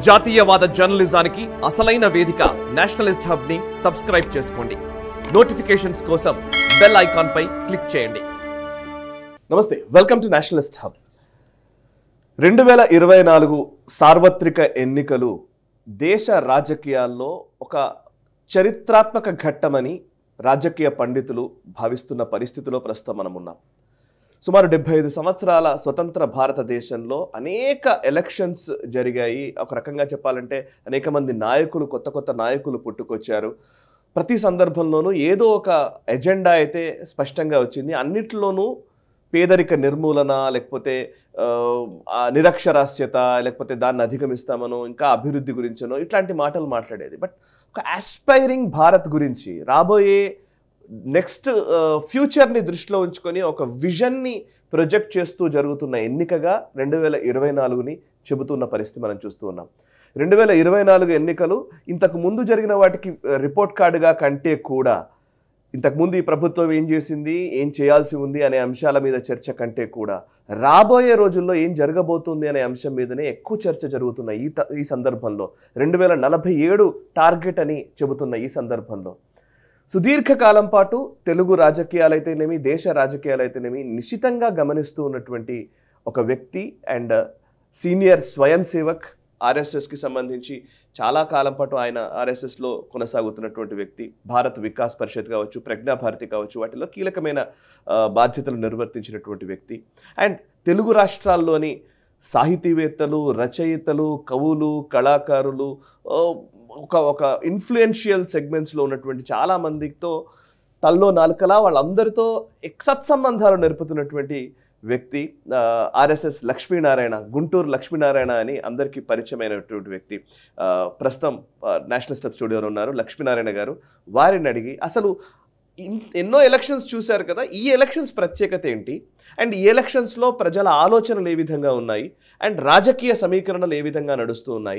జాతీయవాద జర్నలిజానికి అసలైన వేదిక నేషనలిస్ట్ హబ్ ని సబ్స్క్రైబ్ చేసుకోండి నోటిఫికేషన్స్ కోసం బెల్ ఐకాన్ పై క్లిక్ చేయండి నమస్తే వెల్కమ్ టు నేషనలిస్ట్ హబ్ రెండు వేల ఇరవై నాలుగు సార్వత్రిక ఎన్నికలు దేశ రాజకీయాల్లో ఒక చరిత్రాత్మక ఘట్టమని రాజకీయ పండితులు భావిస్తున్న పరిస్థితిలో ప్రస్తుతం మనం ఉన్నాం సుమారు డెబ్బై ఐదు సంవత్సరాల స్వతంత్ర భారతదేశంలో అనేక ఎలక్షన్స్ జరిగాయి ఒక రకంగా చెప్పాలంటే అనేక మంది నాయకులు కొత్త కొత్త నాయకులు పుట్టుకొచ్చారు ప్రతి సందర్భంలోనూ ఏదో ఒక ఎజెండా అయితే స్పష్టంగా వచ్చింది అన్నిట్లోనూ పేదరిక నిర్మూలన లేకపోతే ఆ, ఆ నిరక్షరాస్యత లేకపోతే దాన్ని అధిగమిస్తామనో ఇంకా అభివృద్ధి గురించనో ఇట్లాంటి మాటలు మాట్లాడేది బట్ ఒక ఆస్పైరింగ్ భారత్ గురించి రాబోయే నెక్స్ట్ ఫ్యూచర్ని దృష్టిలో ఉంచుకొని ఒక విజన్ని ప్రొజెక్ట్ చేస్తూ జరుగుతున్న ఎన్నికగా రెండు వేల ఇరవై నాలుగుని చెబుతున్న పరిస్థితి మనం చూస్తూ ఉన్నాం రెండు వేల ఇరవై నాలుగు ఎన్నికలు ఇంతకు ముందు జరిగిన వాటికి రిపోర్ట్ కార్డుగా కంటే కూడా ఇంతకుముందు ఈ ప్రభుత్వం ఏం చేసింది ఏం చేయాల్సి ఉంది అనే అంశాల మీద చర్చ కంటే కూడా రాబోయే రోజుల్లో ఏం జరగబోతుంది అనే అంశం మీదనే ఎక్కువ చర్చ జరుగుతున్న ఈ ట- ఈ సందర్భంలో రెండు వేల నలభై ఏడు టార్గెట్ అని చెబుతున్న ఈ సందర్భంలో సుదీర్ఘకాలం పాటు తెలుగు రాజకీయాలైతేనేమి దేశ రాజకీయాలైతేనేమి నిశ్చితంగా గమనిస్తూ ఉన్నటువంటి ఒక వ్యక్తి అండ్ సీనియర్ స్వయం సేవక్ ఆర్ఎస్ఎస్కి సంబంధించి చాలా కాలం పాటు ఆయన ఆర్ఎస్ఎస్లో కొనసాగుతున్నటువంటి వ్యక్తి భారత్ వికాస్ పరిషత్ కావచ్చు ప్రజ్ఞా భారతి కావచ్చు వాటిలో కీలకమైన ఆ, బాధ్యతలు నిర్వర్తించినటువంటి వ్యక్తి అండ్ తెలుగు రాష్ట్రాల్లోని సాహితీవేత్తలు రచయితలు కవులు కళాకారులు ఆ, ఒక ఒక ఇన్ఫ్లుయెన్షియల్ సెగ్మెంట్స్లో ఉన్నటువంటి చాలా మందితో తల్లో నాలుకలా వాళ్ళందరితో ఎక్ సత్సంబంధాలు నెరుపుతున్నటువంటి వ్యక్తి ఆ, ఆర్ఎస్ఎస్ లక్ష్మీనారాయణ గుంటూరు లక్ష్మీనారాయణ అని అందరికీ పరిచయమైనటువంటి వ్యక్తి ఆ, ప్రస్తుతం ఆ, నేషనల్ స్టెప్ స్టూడియోలో ఉన్నారు లక్ష్మీనారాయణ గారు వారిని అడిగి అసలు ఇన్- ఎన్నో ఎలక్షన్స్ చూశారు కదా ఈ ఎలక్షన్స్ ప్రత్యేకత ఏంటి అండ్ ఈ ఎలక్షన్స్లో ప్రజల ఆలోచనలు ఏ విధంగా ఉన్నాయి అండ్ రాజకీయ సమీకరణలు ఏ విధంగా నడుస్తూ ఉన్నాయి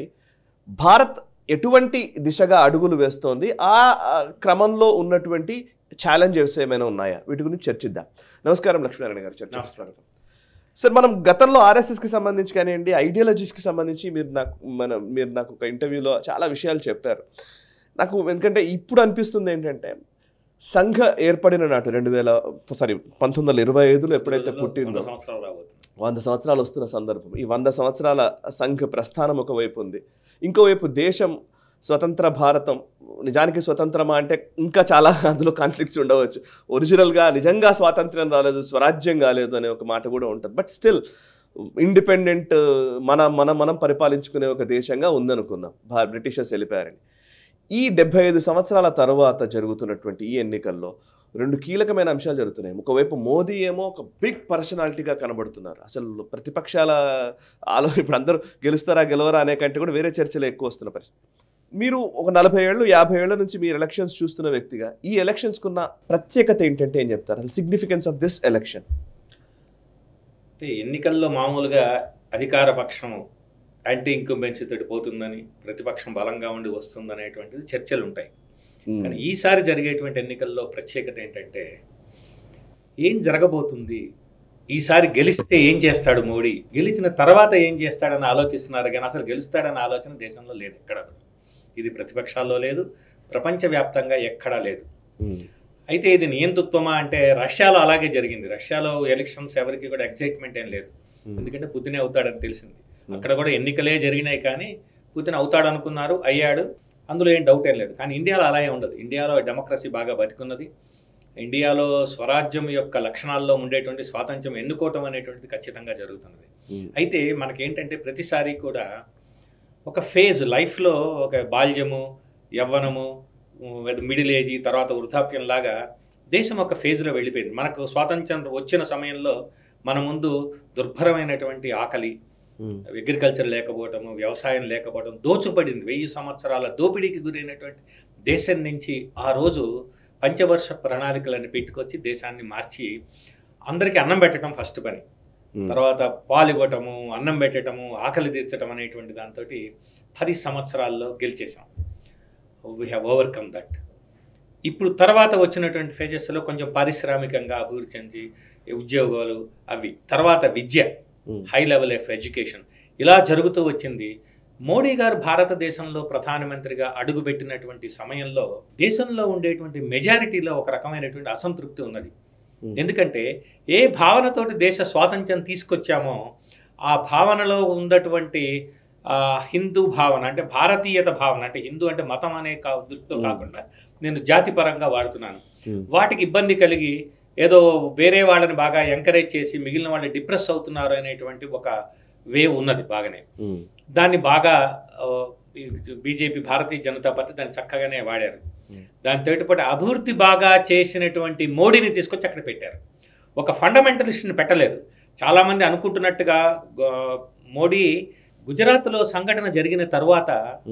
భారత్ ఎటువంటి దిశగా అడుగులు వేస్తోంది ఆ ఆ, క్రమంలో ఉన్నటువంటి ఛాలెంజెస్ ఏమైనా ఉన్నాయా వీటి గురించి చర్చిద్దాం నమస్కారం లక్ష్మీనారాయణ గారు చర్చ స్వాగతం సార్ మనం గతంలో ఆర్ఎస్ఎస్కి సంబంధించి కానివ్వండి ఐడియాలజీస్కి సంబంధించి మీరు నాకు మన మీరు నాకు ఒక ఇంటర్వ్యూలో చాలా విషయాలు చెప్పారు నాకు ఎందుకంటే ఇప్పుడు అనిపిస్తుంది ఏంటంటే సంఘ ఏర్పడిన నాటు రెండు వేల సారీ పంతొమ్మిది వందల ఇరవై ఐదులో ఎప్పుడైతే పుట్టిందో వంద సంవత్సరాలు రాబోతుంది వంద సంవత్సరాలు వస్తున్న సందర్భం ఈ వంద సంవత్సరాల సంఘ ప్రస్థానం ఒకవైపు ఉంది ఇంకోవైపు దేశం స్వతంత్ర భారతం నిజానికి స్వతంత్రమా అంటే ఇంకా చాలా అందులో కాన్ఫ్లిక్ట్స్ ఉండవచ్చు ఒరిజినల్గా నిజంగా స్వాతంత్ర్యం రాలేదు స్వరాజ్యం కాలేదు అనే ఒక మాట కూడా ఉంటుంది బట్ స్టిల్ ఇండిపెండెంట్ మన మన మనం పరిపాలించుకునే ఒక దేశంగా ఉందనుకుందాం భా బ్రిటిషర్స్ వెళ్ళిపోయారని ఈ డెబ్బై ఐదు సంవత్సరాల తర్వాత జరుగుతున్నటువంటి ఈ ఎన్నికల్లో రెండు కీలకమైన అంశాలు జరుగుతున్నాయి ఒకవైపు మోదీ ఏమో ఒక బిగ్ పర్సనాలిటీగా కనబడుతున్నారు అసలు ప్రతిపక్షాల ఆలో ఇప్పుడు అందరూ గెలుస్తారా గెలవరా అనే కంటే కూడా వేరే చర్చలు ఎక్కువ వస్తున్న పరిస్థితి మీరు ఒక నలభై ఏళ్ళు యాభై ఏళ్ల నుంచి మీరు ఎలక్షన్స్ చూస్తున్న వ్యక్తిగా ఈ ఎలక్షన్స్కి ఉన్న ప్రత్యేకత ఏంటంటే ఏం చెప్తారు అసలు సిగ్నిఫికెన్స్ ఆఫ్ దిస్ ఎలక్షన్ అంటే ఎన్నికల్లో మామూలుగా అధికార పక్షము యాంటీ ఇంకంబెన్సీ తోటి పోతుందని ప్రతిపక్షం బలంగా ఉండి వస్తుందనేటువంటిది చర్చలు ఉంటాయి కానీ ఈసారి జరిగేటువంటి ఎన్నికల్లో ప్రత్యేకత ఏంటంటే ఏం జరగబోతుంది ఈసారి గెలిస్తే ఏం చేస్తాడు మోడీ గెలిచిన తర్వాత ఏం చేస్తాడని ఆలోచిస్తున్నారు కానీ అసలు గెలుస్తాడన్న ఆలోచన దేశంలో లేదు ఎక్కడ ఇది ప్రతిపక్షాల్లో లేదు ప్రపంచవ్యాప్తంగా ఎక్కడా లేదు అయితే ఇది నియంతృత్వమా అంటే రష్యాలో అలాగే జరిగింది రష్యాలో ఎలక్షన్స్ ఎవరికి కూడా ఎగ్జైట్మెంట్ ఏం లేదు ఎందుకంటే పుతినే అవుతాడని తెలిసింది అక్కడ కూడా ఎన్నికలే జరిగినాయి కానీ పుతిన్ అవుతాడు అనుకున్నారు అయ్యాడు అందులో ఏం డౌట్ ఏం లేదు కానీ ఇండియాలో అలా ఏం ఉండదు ఇండియాలో డెమోక్రసీ బాగా బతికున్నది ఇండియాలో స్వరాజ్యం యొక్క లక్షణాల్లో ఉండేటువంటి స్వాతంత్ర్యం ఎన్నుకోవటం అనేటువంటిది ఖచ్చితంగా జరుగుతున్నది అయితే మనకేంటంటే ప్రతిసారి కూడా ఒక ఫేజ్ లైఫ్లో ఒక బాల్యము యవ్వనము మిడిల్ ఏజ్ తర్వాత వృద్ధాప్యం లాగా దేశం ఒక ఫేజ్లో వెళ్ళిపోయింది మనకు స్వాతంత్ర్యం వచ్చిన సమయంలో మన ముందు దుర్భరమైనటువంటి ఆకలి అగ్రికల్చర్ లేకపోవటము వ్యవసాయం లేకపోవడం దోచుపడింది వెయ్యి సంవత్సరాల దోపిడీకి గురైనటువంటి దేశం నుంచి ఆ రోజు పంచవర్ష ప్రణాళికలను పెట్టుకొచ్చి దేశాన్ని మార్చి అందరికీ అన్నం పెట్టడం ఫస్ట్ పని తర్వాత పాలు ఇవ్వటము అన్నం పెట్టడము ఆకలి తీర్చడం అనేటువంటి దాంతో పది సంవత్సరాల్లో గెలిచేసాం వీ హ్యావ్ ఓవర్కమ్ దట్ ఇప్పుడు తర్వాత వచ్చినటువంటి ఫేజెస్లో కొంచెం పారిశ్రామికంగా అభివృద్ధి చెంది ఉద్యోగాలు అవి తర్వాత విద్య హై లెవెల్ ఆఫ్ ఎడ్యుకేషన్ ఇలా జరుగుతూ వచ్చింది మోడీ గారు భారతదేశంలో ప్రధానమంత్రిగా అడుగుపెట్టినటువంటి సమయంలో దేశంలో ఉండేటువంటి మెజారిటీలో ఒక రకమైనటువంటి అసంతృప్తి ఉన్నది ఎందుకంటే ఏ భావనతోటి దేశ స్వాతంత్ర్యం తీసుకొచ్చామో ఆ భావనలో ఉన్నటువంటి ఆ, హిందూ భావన అంటే భారతీయత భావన అంటే హిందూ అంటే మతం అనే కా దృష్టితో కాకుండా నేను జాతిపరంగా వాడుతున్నాను వాటికి ఇబ్బంది కలిగి ఏదో వేరే వాళ్ళని బాగా ఎంకరేజ్ చేసి మిగిలిన వాళ్ళు డిప్రెస్ అవుతున్నారు అనేటువంటి ఒక వే ఉన్నది బాగానే దాన్ని బాగా బీజేపీ భారతీయ జనతా పార్టీ దాన్ని చక్కగానే వాడారు దానితో పాటు అభివృద్ధి బాగా చేసినటువంటి మోడీని తీసుకొచ్చి అక్కడ పెట్టారు ఒక ఫండమెంటలిస్ట్ని పెట్టలేదు చాలామంది అనుకుంటున్నట్టుగా ఆ, మోడీ గుజరాత్లో సంఘటన జరిగిన తర్వాత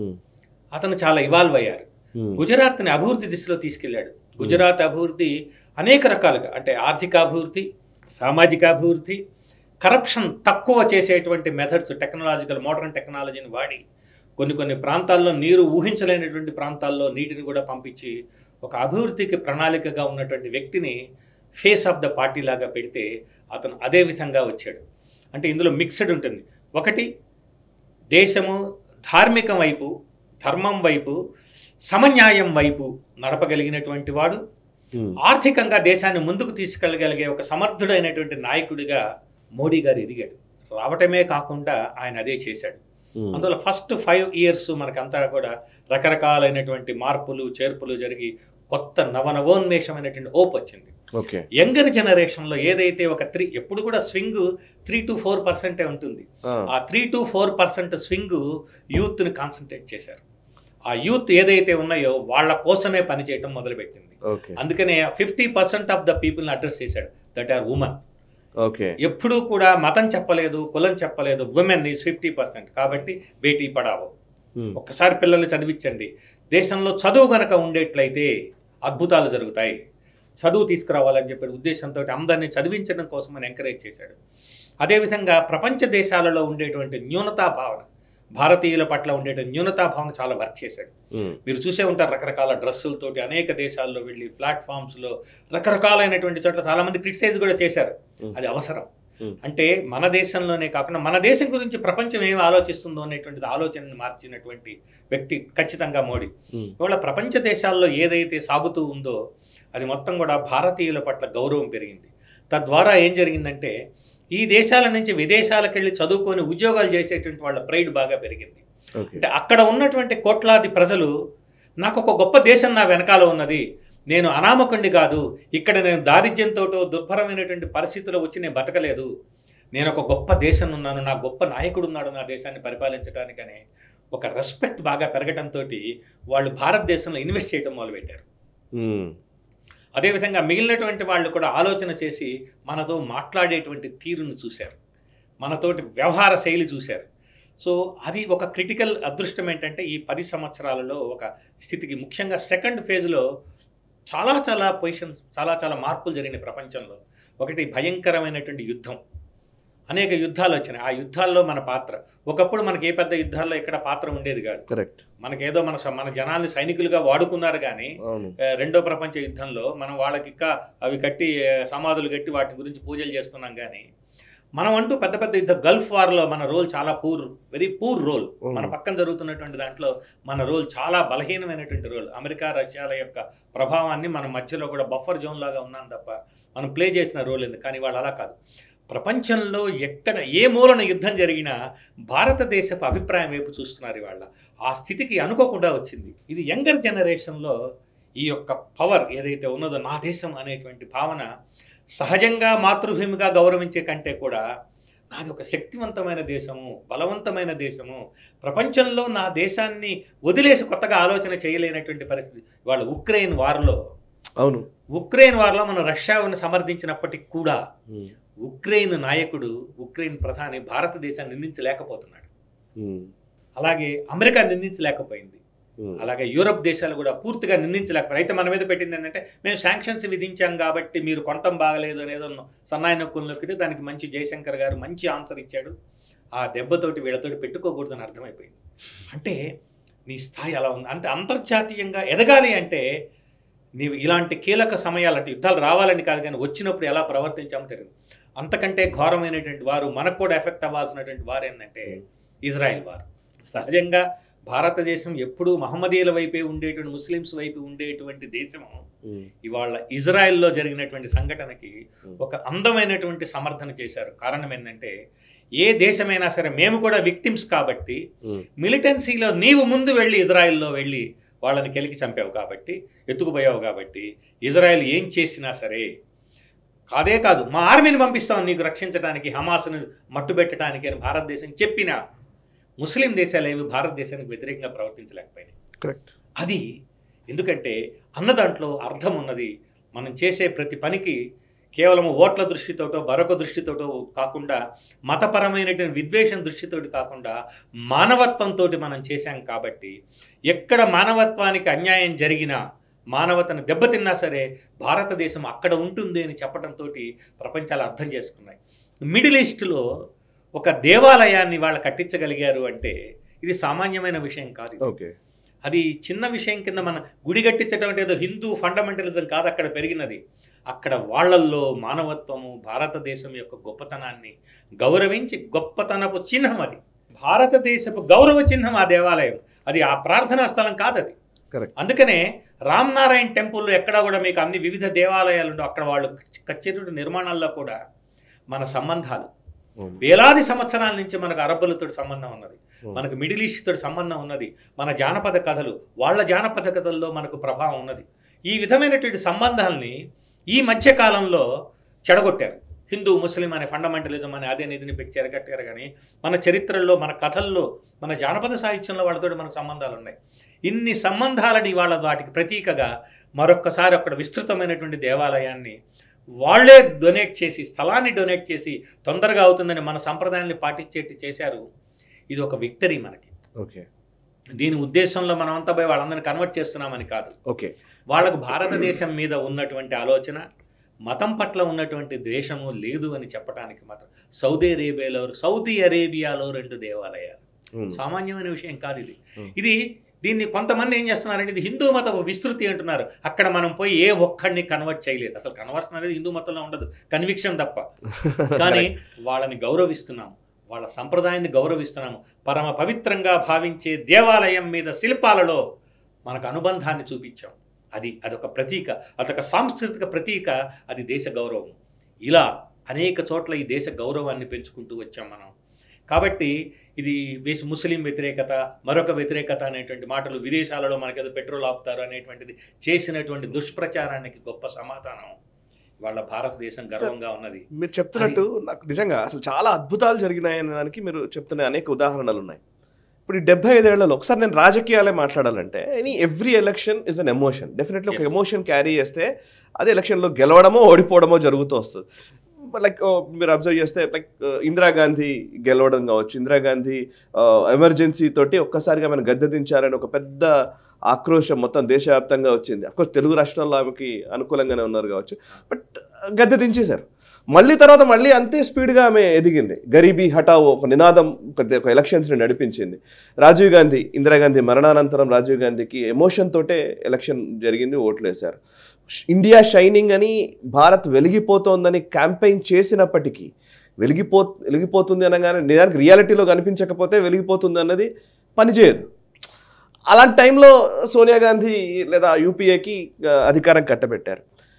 అతను చాలా ఇవాల్వ్ అయ్యారు గుజరాత్ని అభివృద్ధి దిశలో తీసుకెళ్ళాడు గుజరాత్ అభివృద్ధి అనేక రకాలుగా అంటే ఆర్థిక అభివృద్ధి సామాజిక అభివృద్ధి కరప్షన్ తక్కువ చేసేటువంటి మెథడ్స్ టెక్నాలజికల్ మోడర్న్ టెక్నాలజీని వాడి కొన్ని కొన్ని ప్రాంతాల్లో నీరు ఊహించలేనటువంటి ప్రాంతాల్లో నీటిని కూడా పంపించి ఒక అభివృద్ధికి ప్రణాళికగా ఉన్నటువంటి వ్యక్తిని ఫేస్ ఆఫ్ ద పార్టీ లాగా పెడితే అతను అదే విధంగా వచ్చాడు అంటే ఇందులో మిక్స్డ్ ఉంటుంది ఒకటి దేశము ధార్మికం వైపు ధర్మం వైపు సమన్యాయం వైపు నడపగలిగినటువంటి వాడు ఆర్థికంగా దేశాన్ని ముందుకు తీసుకెళ్ళగలిగే ఒక సమర్థుడైనటువంటి నాయకుడిగా మోడీ గారు ఎదిగాడు రావటమే కాకుండా ఆయన అదే చేశాడు అందువల్ల ఫస్ట్ ఫైవ్ ఇయర్స్ మనకంతా కూడా రకరకాలైనటువంటి మార్పులు చేర్పులు జరిగి కొత్త నవనవోన్మేషమైనటువంటి హోప్ వచ్చింది ఓకే యంగర్ జనరేషన్లో ఏదైతే ఒక త్రీ ఎప్పుడు కూడా స్వింగ్ త్రీ టు ఫోర్ పర్సెంటే ఉంటుంది ఆ three to four percent swing యూత్ని కాన్సన్ట్రేట్ చేశారు ఆ యూత్ ఏదైతే ఉన్నాయో వాళ్ళ కోసమే పనిచేయటం మొదలుపెట్టింది ఓకే అందుకనే ఫిఫ్టీ పర్సెంట్ ఆఫ్ ద పీపుల్ని అడ్రస్ చేశాడు దట్ ఆర్ ఉమెన్ ఓకే ఎప్పుడూ కూడా మతం చెప్పలేదు కులం చెప్పలేదు ఉమెన్ ఈజ్ ఫిఫ్టీ పర్సెంట్ కాబట్టి బేటీ పడావో ఒక్కసారి పిల్లల్ని చదివించండి దేశంలో చదువు గనక ఉండేట్లయితే అద్భుతాలు జరుగుతాయి చదువు తీసుకురావాలని చెప్పే ఉద్దేశంతో అందరినీ చదివించడం కోసం అని ఎంకరేజ్ చేశాడు అదేవిధంగా ప్రపంచ దేశాలలో ఉండేటువంటి న్యూనతా భావన భారతీయుల పట్ల ఉండేటువంటి న్యూనతా భావన చాలా వర్క్ చేశాడు మీరు చూసే ఉంటారు రకరకాల డ్రెస్సులతోటి అనేక దేశాల్లో వెళ్ళి ప్లాట్ఫామ్స్లో రకరకాలైనటువంటి చోట్ల చాలామంది క్రిటిసైజ్ కూడా చేశారు అది అవసరం Hmm. అంటే మన దేశంలోనే కాకుండా మన దేశం గురించి ప్రపంచం ఏమి ఆలోచిస్తుందో అనేటువంటిది ఆలోచనని మార్చినటువంటి వ్యక్తి ఖచ్చితంగా మోడీ ఇవాళ ప్రపంచ దేశాల్లో ఏదైతే సాగుతూ ఉందో అది మొత్తం కూడా భారతీయుల పట్ల గౌరవం పెరిగింది తద్వారా ఏం జరిగిందంటే ఈ దేశాల నుంచి విదేశాలకు వెళ్ళి చదువుకొని ఉద్యోగాలు చేసేటువంటి వాళ్ళ ప్రైడ్ బాగా పెరిగింది ఓకే అంటే అక్కడ ఉన్నటువంటి కోట్లాది ప్రజలు నాకు ఒక గొప్ప దేశం నా వెనకాల ఉన్నది నేను అనామకుణ్ణి కాదు ఇక్కడ నేను దారిద్ర్యంతోటో దుర్భరమైనటువంటి పరిస్థితుల్లో వచ్చి నేను బతకలేదు నేను ఒక గొప్ప దేశం ఉన్నాను నా గొప్ప నాయకుడు ఉన్నాడు నా దేశాన్ని పరిపాలించడానికనే ఒక రెస్పెక్ట్ బాగా పెరగటంతో వాళ్ళు భారతదేశంలో ఇన్వెస్ట్ చేయడం మొదలుపెట్టారు అదేవిధంగా మిగిలినటువంటి వాళ్ళు కూడా ఆలోచన చేసి మనతో మాట్లాడేటువంటి తీరును చూశారు మనతోటి వ్యవహార శైలి చూశారు సో అది ఒక క్రిటికల్ అదృష్టం ఏంటంటే ఈ పది సంవత్సరాలలో ఒక స్థితికి ముఖ్యంగా సెకండ్ ఫేజ్లో చాలా చాలా పొజిషన్స్ చాలా చాలా మార్పులు జరిగినాయి ప్రపంచంలో ఒకటి భయంకరమైనటువంటి యుద్ధం అనేక యుద్ధాలు వచ్చినాయి ఆ యుద్ధాల్లో మన పాత్ర ఒకప్పుడు మనకి ఏ పెద్ద యుద్ధాల్లో ఎక్కడ పాత్ర ఉండేది కాదు కరెక్ట్ మనకేదో మన స- మన జనాల్ని సైనికులుగా వాడుకున్నారు కానీ అవును ఆ, రెండో ప్రపంచ యుద్ధంలో మనం వాళ్ళకి ఇంకా అవి కట్టి ఆ, సమాధులు కట్టి వాటి గురించి పూజలు చేస్తున్నాం కానీ మనం అంటూ పెద్ద పెద్ద యుద్ధ గల్ఫ్ వార్లో మన రోల్ చాలా పూర్ వెరీ పూర్ రోల్ మన పక్కన జరుగుతున్నటువంటి దాంట్లో మన రోల్ చాలా బలహీనమైనటువంటి రోల్ అమెరికా రష్యాల యొక్క ప్రభావాన్ని మన మధ్యలో కూడా బఫర్ జోన్ లాగా ఉన్నాం తప్ప మనం ప్లే చేసిన రోల్ ఉంది కానీ వాళ్ళు అలా కాదు ప్రపంచంలో ఎక్కడ ఏ మూలన యుద్ధం జరిగినా భారతదేశపు అభిప్రాయం వైపు చూస్తున్నారు ఇవాళ ఆ స్థితికి అనుకోకుండా వచ్చింది ఇది యంగర్ జనరేషన్లో ఈ యొక్క పవర్ ఏదైతే ఉన్నదో నా దేశం అనేటువంటి భావన సహజంగా మాతృభూమిగా గౌరవించే కంటే కూడా నాది ఒక శక్తివంతమైన దేశము బలవంతమైన దేశము ప్రపంచంలో నా దేశాన్ని వదిలేసి కొత్తగా ఆలోచన చేయలేనటువంటి పరిస్థితి వాళ్ళ ఉక్రెయిన్ వార్లో అవును ఉక్రెయిన్ వార్లో మనం రష్యాను సమర్థించినప్పటికీ కూడా ఉక్రెయిన్ నాయకుడు ఉక్రెయిన్ ప్రధాని భారతదేశాన్ని నిందించలేకపోతున్నాడు అలాగే అమెరికా నిందించలేకపోయింది అలాగే యూరప్ దేశాలు కూడా పూర్తిగా నిందించలేకపోయారు అయితే మన మీద పెట్టింది ఏంటంటే మేము శాంక్షన్స్ విధించాం కాబట్టి మీరు కొనటం బాగలేదు అనేదో సన్నాయి నొక్కులు నొక్కితే దానికి మంచి జయశంకర్ గారు మంచి ఆన్సర్ ఇచ్చాడు ఆ దెబ్బతోటి వీళ్ళతోటి పెట్టుకోకూడదని అర్థమైపోయింది అంటే నీ స్థాయి అలా ఉంది అంటే అంతర్జాతీయంగా ఎదగాలి అంటే నీవు ఇలాంటి కీలక సమయాలు అంటే యుద్ధాలు రావాలని కాదు కానీ వచ్చినప్పుడు ఎలా ప్రవర్తించామో తెలియదు అంతకంటే ఘోరమైనటువంటి వారు మనకు కూడా ఎఫెక్ట్ అవ్వాల్సినటువంటి వారు ఏంటంటే ఇజ్రాయెల్ వారు సహజంగా భారతదేశం ఎప్పుడూ మహమ్మదీయుల వైపే ఉండేటువంటి ముస్లిమ్స్ వైపు ఉండేటువంటి దేశము ఇవాళ ఇజ్రాయెల్లో జరిగినటువంటి సంఘటనకి ఒక అందమైనటువంటి సమర్థన చేశారు కారణం ఏంటంటే ఏ దేశమైనా సరే మేము కూడా విక్టిమ్స్ కాబట్టి మిలిటెన్సీలో నీవు ముందు వెళ్ళి ఇజ్రాయెల్లో వెళ్ళి వాళ్ళని కెలికి చంపావు కాబట్టి ఎత్తుకుపోయావు కాబట్టి ఇజ్రాయెల్ ఏం చేసినా సరే కాదే కాదు మా ఆర్మీని పంపిస్తాం నీకు రక్షించడానికి హమాస్ను మట్టుబెట్టడానికి అని భారతదేశం చెప్పినా ముస్లిం దేశాలు ఏవి భారతదేశానికి వ్యతిరేకంగా ప్రవర్తించలేకపోయినాయి కరెక్ట్ అది ఎందుకంటే అన్న దాంట్లో అర్థం ఉన్నది మనం చేసే ప్రతి పనికి కేవలం ఓట్ల దృష్టితోటో మరొక దృష్టితోటో కాకుండా మతపరమైనటువంటి విద్వేషం దృష్టితోటి కాకుండా మానవత్వంతో మనం చేశాం కాబట్టి ఎక్కడ మానవత్వానికి అన్యాయం జరిగినా మానవతను దెబ్బతిన్నా సరే భారతదేశం అక్కడ ఉంటుంది అని చెప్పడంతో ప్రపంచాలు అర్థం చేసుకున్నాయి మిడిల్ ఈస్ట్లో ఒక దేవాలయాన్ని వాళ్ళు కట్టించగలిగారు అంటే ఇది సామాన్యమైన విషయం కాదు ఇది. ఓకే అది చిన్న విషయం కింద మన గుడి కట్టించడం అంటే ఏదో హిందూ ఫండమెంటలిజం కాదు అక్కడ పెరిగినది అక్కడ వాళ్ళల్లో మానవత్వము భారతదేశం యొక్క గొప్పతనాన్ని గౌరవించి గొప్పతనపు చిహ్నం అది భారతదేశపు గౌరవ చిహ్నం ఆ దేవాలయం అది ఆ ప్రార్థనా స్థలం కాదు అది కరెక్ట్ అందుకనే రామ్ నారాయణ్ టెంపుల్లో ఎక్కడా కూడా మీకు అన్ని వివిధ దేవాలయాలు ఉండవు అక్కడ వాళ్ళు కచ్చేటువంటి నిర్మాణాల్లో కూడా మన సంబంధాలు వేలాది సంవత్సరాల నుంచి మనకు అరబ్బులతో సంబంధం ఉన్నది మనకు మిడిల్ ఈస్ట్ తోటి సంబంధం ఉన్నది మన జానపద కథలు వాళ్ళ జానపద కథల్లో మనకు ప్రభావం ఉన్నది ఈ విధమైనటువంటి సంబంధాలని ఈ మధ్య కాలంలో చెడగొట్టారు హిందూ ముస్లిం అనే ఫండమెంటలిజం అనే అదే నిధిని పెట్టి చెరగట్టారు కానీ మన చరిత్రల్లో మన కథల్లో మన జానపద సాహిత్యంలో వాళ్ళతో మనకు సంబంధాలు ఉన్నాయి ఇన్ని సంబంధాలని వాళ్ళ వాటికి ప్రతీకగా మరొక్కసారి అక్కడ విస్తృతమైనటువంటి దేవాలయాన్ని వాళ్ళే డొనేట్ చేసి స్థలాన్ని డొనేట్ చేసి తొందరగా అవుతుందని మన సంప్రదాయాన్ని పాటించేట్టు చేశారు ఇది ఒక విక్టరీ మనకి ఓకే దీని ఉద్దేశంలో మనం అంతా పోయి వాళ్ళందరినీ కన్వర్ట్ చేస్తున్నామని కాదు ఓకే వాళ్ళకు భారతదేశం మీద ఉన్నటువంటి ఆలోచన మతం పట్ల ఉన్నటువంటి ద్వేషము లేదు అని చెప్పడానికి మాత్రం సౌదీ అరేబియాలో సౌదీ అరేబియాలో రెండు దేవాలయాలు సామాన్యమైన విషయం కాదు ఇది Hmm. ఇది దీన్ని కొంతమంది ఏం చేస్తున్నారంటే ఇది హిందూ మత విస్తృతి అంటున్నారు అక్కడ మనం పోయి ఏ ఒక్కడిని కన్వర్ట్ చేయలేదు అసలు కన్వర్షన్ అనేది హిందూ మతంలో ఉండదు కన్విక్షన్ తప్ప కానీ వాళ్ళని గౌరవిస్తున్నాము వాళ్ళ సంప్రదాయాన్ని గౌరవిస్తున్నాము పరమ పవిత్రంగా భావించే దేవాలయం మీద శిల్పాలలో మనకు అనుబంధాన్ని చూపించాం అది అదొక ప్రతీక అదొక సాంస్కృతిక ప్రతీక అది దేశ గౌరవం ఇలా అనేక చోట్ల ఈ దేశ గౌరవాన్ని పెంచుకుంటూ వచ్చాం మనం కాబట్టి ఇది వేసి ముస్లిం వ్యతిరేకత మరొక వ్యతిరేకత అనేటువంటి మాటలు విదేశాలలో మనకేదో పెట్రోల్ ఆపుతారు అనేటువంటిది చేసినటువంటి దుష్ప్రచారానికి గొప్ప సమాధానం వాళ్ళ భారతదేశం గర్వంగా ఉన్నది మీరు చెప్తున్నట్టు నాకు నిజంగా అసలు చాలా అద్భుతాలు జరిగినాయనే దానికి మీరు చెప్తున్న అనేక ఉదాహరణలు ఉన్నాయి ఇప్పుడు ఈ డెబ్బై ఐదేళ్లలో ఒకసారి నేను రాజకీయాలే మాట్లాడాలంటే any every election is an emotion definitely ఒక Yes. ఎమోషన్ క్యారీ చేస్తే అదే ఎలక్షన్లో గెలవడమో ఓడిపోవడమో జరుగుతూ వస్తుంది లైక్ మీరు అబ్జర్వ్ చేస్తే లైక్ ఇందిరాగాంధీ గెలవడం కావచ్చు ఇందిరాగాంధీ ఎమర్జెన్సీ తోటి ఒక్కసారిగా మనం గద్దె దించారని ఒక పెద్ద ఆక్రోశం మొత్తం దేశవ్యాప్తంగా వచ్చింది అఫ్కోర్స్ తెలుగు రాష్ట్రాల్లో ఆమెకి అనుకూలంగానే ఉన్నారు కావచ్చు బట్ గద్దె దించేశారు మళ్ళీ తర్వాత మళ్ళీ అంతే స్పీడ్గా ఆమె ఎదిగింది గరీబీ హఠావో ఒక నినాదం ఒక ఒక ఎలక్షన్స్ని నడిపించింది రాజీవ్ గాంధీ ఇందిరాగాంధీ మరణానంతరం రాజీవ్ గాంధీకి ఎమోషన్ తోటే ఎలక్షన్ జరిగింది ఓట్లు వేశారు ఇండియా షైనింగ్ అని భారత్ వెలిగిపోతోందని క్యాంపెయిన్ చేసినప్పటికీ వెలిగిపో వెలిగిపోతుంది అనగానే నిజానికి రియాలిటీలో కనిపించకపోతే వెలిగిపోతుంది అన్నది పనిచేయదు అలాంటి టైంలో సోనియా గాంధీ లేదా యూపీఏకి అధికారం కట్టబెట్టారు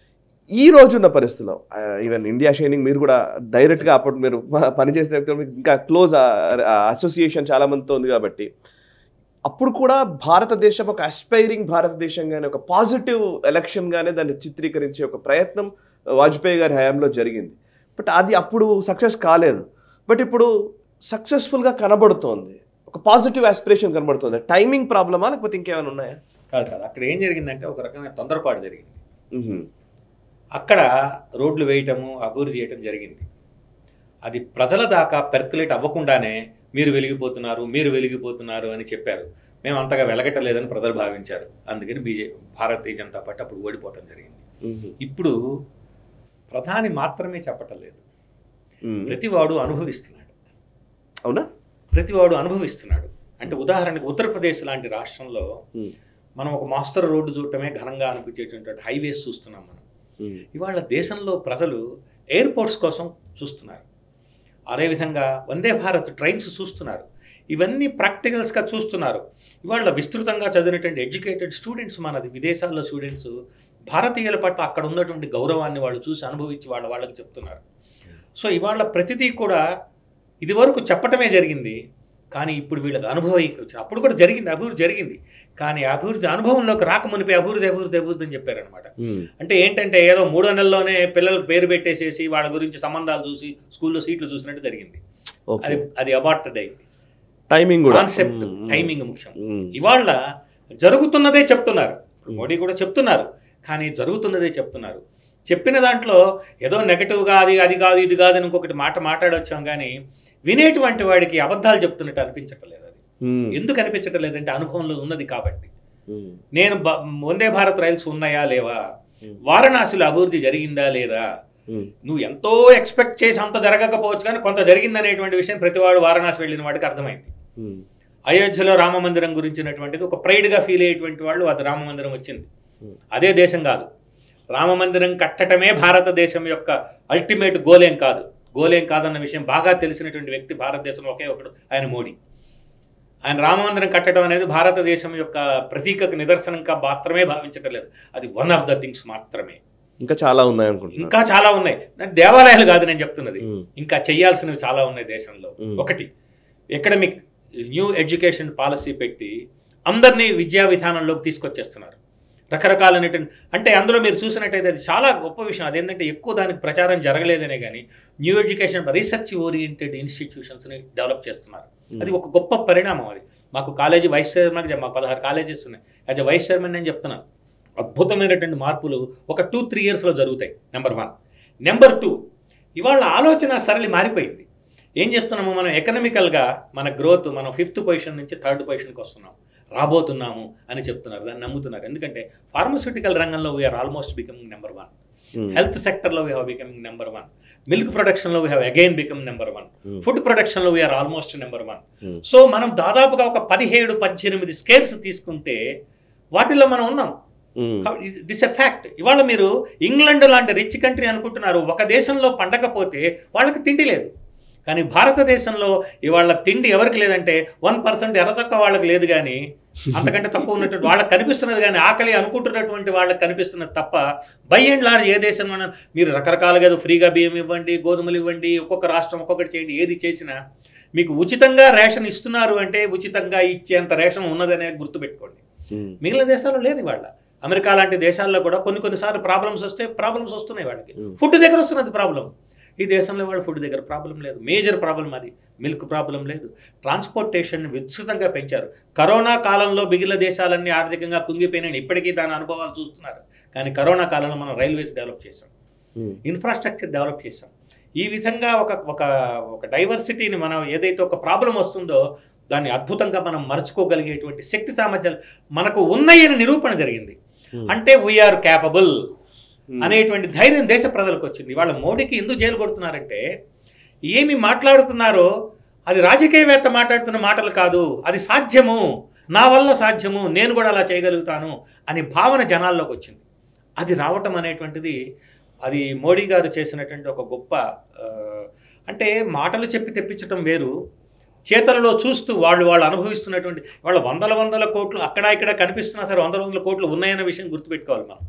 ఈ రోజున్న పరిస్థితిలో ఈవెన్ ఇండియా షైనింగ్ మీరు కూడా డైరెక్ట్గా అప్పుడు మీరు ప- పనిచేసిన వ్యక్తులు మీకు ఇంకా క్లోజ్ అసోసియేషన్ చాలా మందితో ఉంది కాబట్టి అప్పుడు కూడా భారతదేశం ఒక అస్పైరింగ్ భారతదేశంగానే ఒక పాజిటివ్ ఎలక్షన్గానే దాన్ని చిత్రీకరించే ఒక ప్రయత్నం వాజ్పేయి గారి హయాంలో జరిగింది బట్ అది అప్పుడు సక్సెస్ కాలేదు బట్ ఇప్పుడు సక్సెస్ఫుల్గా కనబడుతోంది ఒక పాజిటివ్ ఆస్పిరేషన్ కనబడుతుంది టైమింగ్ ప్రాబ్లమా లేకపోతే ఇంకేమైనా ఉన్నాయా కాదు కాదు అక్కడ ఏం జరిగిందంటే ఒక రకమైన తొందరపాటు జరిగింది మ్మ్. అక్కడ రోడ్లు వేయటము అభివృద్ధి చేయటం జరిగింది అది ప్రజల దాకా పెర్కులేట్ అవ్వకుండానే మీరు వెలిగిపోతున్నారు మీరు వెలిగిపోతున్నారు అని చెప్పారు మేము అంతగా వెలగట్టలేదని ప్రజలు భావించారు అందుకని బీజే భారతీయ జనతా పార్టీ అప్పుడు ఓడిపోవటం జరిగింది మ్మ్. ఇప్పుడు ప్రధాని మాత్రమే చెప్పటం లేదు మ్మ్. ప్రతివాడు అనుభవిస్తున్నాడు అవునా ప్రతివాడు అనుభవిస్తున్నాడు అంటే ఉదాహరణకు ఉత్తరప్రదేశ్ లాంటి రాష్ట్రంలో మ్మ్. మనం ఒక మాస్టర్ రోడ్డు చూడటమే ఘనంగా అనిపించేటువంటి హైవేస్ చూస్తున్నాం మనం మ్మ్. ఇవాళ దేశంలో ప్రజలు ఎయిర్పోర్ట్స్ కోసం చూస్తున్నారు అదేవిధంగా వందే భారత్ ట్రైన్స్ చూస్తున్నారు ఇవన్నీ ప్రాక్టికల్స్గా చూస్తున్నారు ఇవాళ విస్తృతంగా చదివినటువంటి ఎడ్యుకేటెడ్ స్టూడెంట్స్ మనది విదేశాల్లో స్టూడెంట్స్ భారతీయుల పట్ల అక్కడ ఉన్నటువంటి గౌరవాన్ని వాళ్ళు చూసి అనుభవించి వాళ్ళ వాళ్ళకి చెప్తున్నారు సో ఇవాళ ప్రతిదీ కూడా ఇదివరకు చెప్పటమే జరిగింది కానీ ఇప్పుడు వీళ్ళకి అనుభవం అప్పుడు కూడా జరిగింది అభివృద్ధి జరిగింది కానీ అభివృద్ధి అనుభవంలోకి రాకమునిపే అభివృద్ధి అభివృద్ధి అభివృద్ధి అని చెప్పారనమాట ఉమ్, అంటే ఏంటంటే ఏదో మూడో నెలలోనే పిల్లలకు పేరు పెట్టేసేసి వాళ్ళ గురించి సంబంధాలు చూసి స్కూల్లో సీట్లు చూసినట్టు జరిగింది ఓకే అది అది అబార్టెడ్ అయింది టైమింగ్ కూడా కాన్సెప్ట్ ఉమ్, ఉమ్, టైమింగ్ ముఖ్యం ఉమ్, ఇవాళ జరుగుతున్నదే చెప్తున్నారు మోడీ కూడా చెప్తున్నారు కానీ జరుగుతున్నదే చెప్తున్నారు చెప్పిన దాంట్లో ఏదో నెగటివ్గా అది అది కాదు ఇది కాదు అని ఇంకొకటి మాట మాట్లాడొచ్చాం కానీ వినేటువంటి వాడికి అబద్ధాలు చెప్తున్నట్టు అనిపించటం లేదు అది ఉమ్, ఎందుకు అనిపించటం లేదంటే అనుభవంలో ఉన్నది కాబట్టి ఉమ్, నేను బ- వందే భారత్ రైల్స్ ఉన్నాయా లేవా Hmm. వారణాసిలో అభివృద్ధి జరిగిందా లేదా ఉమ్, నువ్వు ఎంతో ఎక్స్పెక్ట్ చేసి అంత జరగకపోవచ్చు కానీ కొంత జరిగిందనేటువంటి విషయం ప్రతివాడు వారణాసి వెళ్ళిన వాడికి అర్థమైంది ఉమ్, అయోధ్యలో రామ మందిరం గురించినటువంటిది ఒక ప్రైడ్గా ఫీల్ అయ్యేటువంటి వాళ్ళు అది రామ మందిరం వచ్చింది Hmm. అదే దేశం కాదు రామ మందిరం కట్టటమే భారతదేశం యొక్క అల్టిమేట్ గోలేం కాదు గోలేం కాదన్న విషయం బాగా తెలిసినటువంటి వ్యక్తి భారతదేశంలో ఒకే ఒకడు ఆయన మోడీ ఆయన రామ మందిరం కట్టడం అనేది భారతదేశం యొక్క ప్రతీకకు నిదర్శనంగా మాత్రమే భావించటం లేదు అది వన్ ఆఫ్ ద థింగ్స్ మాత్రమే ఇంకా చాలా ఉన్నాయి అనుకుంటున్నా ఇంకా చాలా ఉన్నాయి నాకు దేవాలయాలు కాదు నేను చెప్తున్నది ఉమ్, ఇంకా చేయాల్సినవి చాలా ఉన్నాయి దేశంలో మ్మ్. ఒకటి ఎకడమిక్ న్యూ ఎడ్యుకేషన్ పాలసీ పెట్టి అందరినీ విద్యా విధానంలోకి తీసుకొచ్చేస్తున్నారు రకరకాలైనటువంటి అంటే అందులో మీరు చూసినట్టయితే అది చాలా గొప్ప విషయం అదేంటంటే ఎక్కువ దానికి ప్రచారం జరగలేదనే కానీ న్యూ ఎడ్యుకేషన్ రీసెర్చ్ ఓరియంటెడ్ ఇన్స్టిట్యూషన్స్ని డెవలప్ చేస్తున్నారు అది ఒక గొప్ప పరిణామం అది మాకు కాలేజీ వైస్ చైర్మన్ మాకు పదహారు కాలేజెస్ ఉన్నాయి యాజ్ ఎ వైస్ చైర్మన్ నేను చెప్తున్నాను అద్భుతమైనటువంటి మార్పులు ఒక టూ త్రీ ఇయర్స్లో జరుగుతాయి నెంబర్ వన్ నెంబర్ టూ ఇవాళ ఆలోచన సరళి మారిపోయింది ఏం చేస్తున్నాము మనం ఎకనామికల్గా మన గ్రోత్ మనం ఫిఫ్త్ పొజిషన్ నుంచి థర్డ్ పొజిషన్కి వస్తున్నాం రాబోతున్నాము అని చెప్తున్నారు దాన్ని నమ్ముతున్నారు ఎందుకంటే ఫార్మస్యూటికల్ రంగంలో we are almost becoming number one um, health సెక్టర్లో we have becoming number one milk ప్రొడక్షన్లో we have again become number one Hmm. Food ప్రొడక్షన్లో we are almost number one Hmm. So మనం దాదాపుగా ఒక పదిహేడు పద్దెనిమిది స్కేల్స్ తీసుకుంటే వాటిల్లో మనం ఉన్నాం ఉమ్, దిస్ ఎ ఫ్యాక్ట్ ఇవాళ మీరు ఇంగ్లాండ్ లాంటి రిచ్ కంట్రీ అనుకుంటున్నారు ఒక దేశంలో పండకపోతే వాళ్ళకి తిండి లేదు కానీ భారతదేశంలో ఇవాళ తిండి ఎవరికి లేదంటే వన్ పర్సెంట్ ఎర్రచొక్క వాళ్ళకి లేదు కానీ అంతకంటే తక్కువ ఉన్నటువంటి వాళ్ళకి కనిపిస్తున్నది కానీ ఆకలి అనుకుంటున్నటువంటి వాళ్ళకి కనిపిస్తున్నది తప్ప బై అండ్ లార్జ్ ఏ దేశంలో మీరు రకరకాలుగా ఏదో ఫ్రీగా బియ్యం ఇవ్వండి గోధుమలు ఇవ్వండి ఒక్కొక్క రాష్ట్రం ఒక్కొక్కటి చేయండి ఏది చేసినా మీకు ఉచితంగా రేషన్ ఇస్తున్నారు అంటే ఉచితంగా ఇచ్చేంత రేషన్ ఉన్నదనే గుర్తుపెట్టుకోండి ఉమ్, మిగిలిన దేశాల్లో లేదు ఇవాళ అమెరికా లాంటి దేశాల్లో కూడా కొన్ని కొన్నిసార్లు ప్రాబ్లమ్స్ వస్తే ప్రాబ్లమ్స్ వస్తున్నాయి వాళ్ళకి Hmm. ఫుడ్ దగ్గర వస్తున్నది ప్రాబ్లం ఈ దేశంలో వాళ్ళ ఫుడ్ దగ్గర ప్రాబ్లం లేదు మేజర్ ప్రాబ్లం అది మిల్క్ ప్రాబ్లం లేదు ట్రాన్స్పోర్టేషన్ విస్తృతంగా పెంచారు కరోనా కాలంలో మిగిలిన దేశాలన్నీ ఆర్థికంగా కుంగిపోయినాయి ఇప్పటికీ దాని అనుభవాలు చూస్తున్నారు కానీ కరోనా కాలంలో మనం రైల్వేస్ డెవలప్ చేసాం ఉమ్, ఇన్ఫ్రాస్ట్రక్చర్ డెవలప్ చేసాం ఈ విధంగా ఒక ఒక ఒక డైవర్సిటీని మనం ఏదైతే ఒక ప్రాబ్లం వస్తుందో దాన్ని అద్భుతంగా మనం మర్చుకోగలిగేటువంటి శక్తి సామర్థ్యాలు మనకు ఉన్నాయని నిరూపణ జరిగింది Hmm. అంటే వీఆర్ క్యాపబుల్ Hmm. అనేటువంటి ధైర్యం దేశ ప్రజలకు వచ్చింది వాళ్ళ మోడీకి ఎందుకు జైలు కొడుతున్నారంటే ఏమి మాట్లాడుతున్నారో అది రాజకీయవేత్త మాట్లాడుతున్న మాటలు కాదు అది సాధ్యము నా వల్ల సాధ్యము నేను కూడా అలా చేయగలుగుతాను అనే భావన జనాల్లోకి వచ్చింది అది రావటం అనేటువంటిది అది మోడీ గారు చేసినటువంటి ఒక గొప్ప ఆ, అంటే మాటలు చెప్పి తెప్పించటం వేరు చేతలలో చూస్తూ వాళ్ళు వాళ్ళు అనుభవిస్తున్నటువంటి వాళ్ళ వందల వందల కోట్లు అక్కడ ఇక్కడ కనిపిస్తున్నా సరే వందల వందల కోట్లు ఉన్నాయన్న విషయం గుర్తుపెట్టుకోవాలి మనం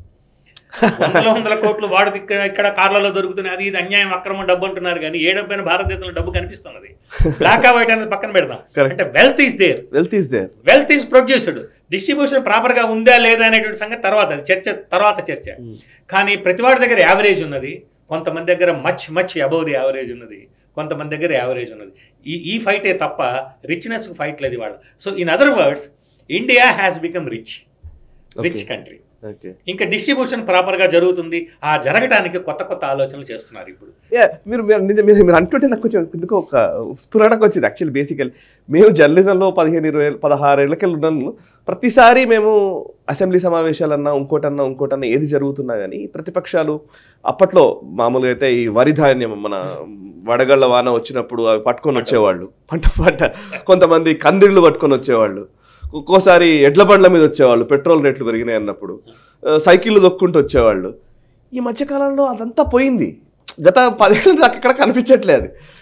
వందల వందల కోట్లు వాడికి ఇక్కడ ఇక్కడ కార్లలో దొరుకుతున్నాయి అది ఇది అన్యాయం అక్రమం డబ్బు అంటున్నారు కానీ ఏ డబ్బు అయినా భారతదేశంలో డబ్బు కనిపిస్తున్నది బ్లాక్ వైట్ అనేది పక్కన పెడదాం Correct. అంటే wealth is there wealth is there wealth is produced distribution ప్రాపర్గా ఉందా లేదా అనేటువంటి సంగతి తర్వాత అది చర్చ తర్వాత చర్చ కానీ ప్రతి వాడి దగ్గర యావరేజ్ ఉన్నది కొంతమంది దగ్గర much much above the average ఉన్నది కొంతమంది దగ్గర యావరేజ్ ఉన్నది ఈ ఈ ఫైటే తప్ప రిచ్నెస్ ఫైట్ లేదు వాళ్ళు so in other words India has become rich rich Okay. Country okay ఇంకా డిస్ట్రిబ్యూషన్ ప్రాపర్గా జరుగుతుంది ఆ జరగడానికి కొత్త కొత్త ఆలోచనలు చేస్తున్నారు ఇప్పుడు Yeah, మీరు మీరు నిజం- మీరు మీరు అంటుంటే నాకు కొంచెం ఎందుకో ఒక స్ఫురణకు వచ్చింది యాక్చువల్లీ బేసికల్ మేము జర్నలిజంలో పదిహేను ఇరవై ఏళ్ళు పదహారు ఏళ్ళకెళ్ళి ఉన్నాము ప్రతిసారి మేము అసెంబ్లీ సమావేశాలన్నా ఇంకోటన్నా ఇంకోటన్నా ఏది జరుగుతున్నా కానీ ప్రతిపక్షాలు అప్పట్లో మామూలుగా అయితే ఈ వరి ధాన్యం మన వడగళ్ళ వాన వచ్చినప్పుడు అవి పట్టుకొని వచ్చేవాళ్ళు పంట పంట కొంతమంది కందిళ్ళు పట్టుకొని వచ్చేవాళ్ళు ఒక్కోసారి ఎడ్ల బండ్ల మీద వచ్చేవాళ్ళు పెట్రోల్ రేట్లు పెరిగినాయి అన్నప్పుడు ఆ, సైకిళ్ళు దొక్కుంటూ వచ్చేవాళ్ళు ఈ మధ్యకాలంలో అదంతా పోయింది గత పదేళ్ళ నాకు ఎక్కడ కనిపించట్లేదు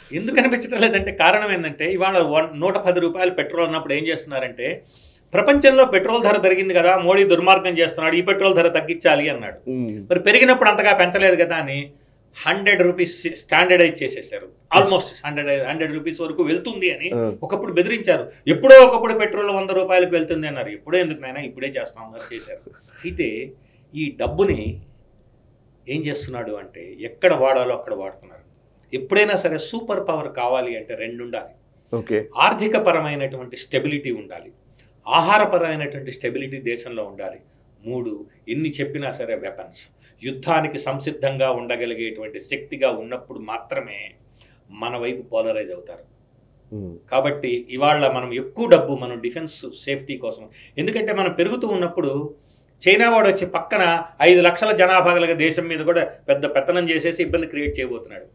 ఎందుకు కనిపించడం లేదంటే కారణం ఏంటంటే ఇవాళ వన్ నూట పది రూపాయలు పెట్రోల్ ఉన్నప్పుడు ఏం చేస్తున్నారంటే ప్రపంచంలో పెట్రోల్ ధర పెరిగింది కదా మోడీ దుర్మార్గం చేస్తున్నాడు ఈ పెట్రోల్ ధర తగ్గించాలి అన్నాడు మరి పెరిగినప్పుడు అంతగా పెంచలేదు కదా అని హండ్రెడ్ రూపీస్ స్టాండర్డైజ్ చేసేసారు ఆల్మోస్ట్ హండ్రెడ్ హండ్రెడ్ రూపీస్ వరకు వెళ్తుంది అని ఆ. ఒకప్పుడు బెదిరించారు ఎప్పుడో ఒకప్పుడు పెట్రోల్ వంద రూపాయలకు వెళ్తుంది అన్నారు ఎప్పుడో ఎందుకు నాయనా ఇప్పుడే చేస్తాం అన్నారు చేశారు అయితే ఈ డబ్బుని ఏం చేస్తున్నాడు అంటే ఎక్కడ వాడాలో అక్కడ వాడుతున్నారు ఎప్పుడైనా సరే సూపర్ పవర్ కావాలి అంటే రెండు ఉండాలి ఓకే ఆర్థిక పరమైనటువంటి స్టెబిలిటీ ఉండాలి ఆహారపరమైనటువంటి స్టెబిలిటీ దేశంలో ఉండాలి మూడు ఎన్ని చెప్పినా సరే వెపన్స్ యుద్ధానికి సంసిద్ధంగా ఉండగలిగేటువంటి శక్తిగా ఉన్నప్పుడు మాత్రమే మన వైపు పోలరైజ్ అవుతారు కాబట్టి ఇవాళ మనం ఎక్కువ డబ్బు మనం డిఫెన్స్ సేఫ్టీ కోసం ఎందుకంటే మనం పెరుగుతూ ఉన్నప్పుడు చైనా వాడు వచ్చి పక్కన ఐదు లక్షల జనాభా కలిగే దేశం మీద కూడా పెద్ద పెత్తనం చేసేసి ఇబ్బంది క్రియేట్ చేయబోతున్నాడు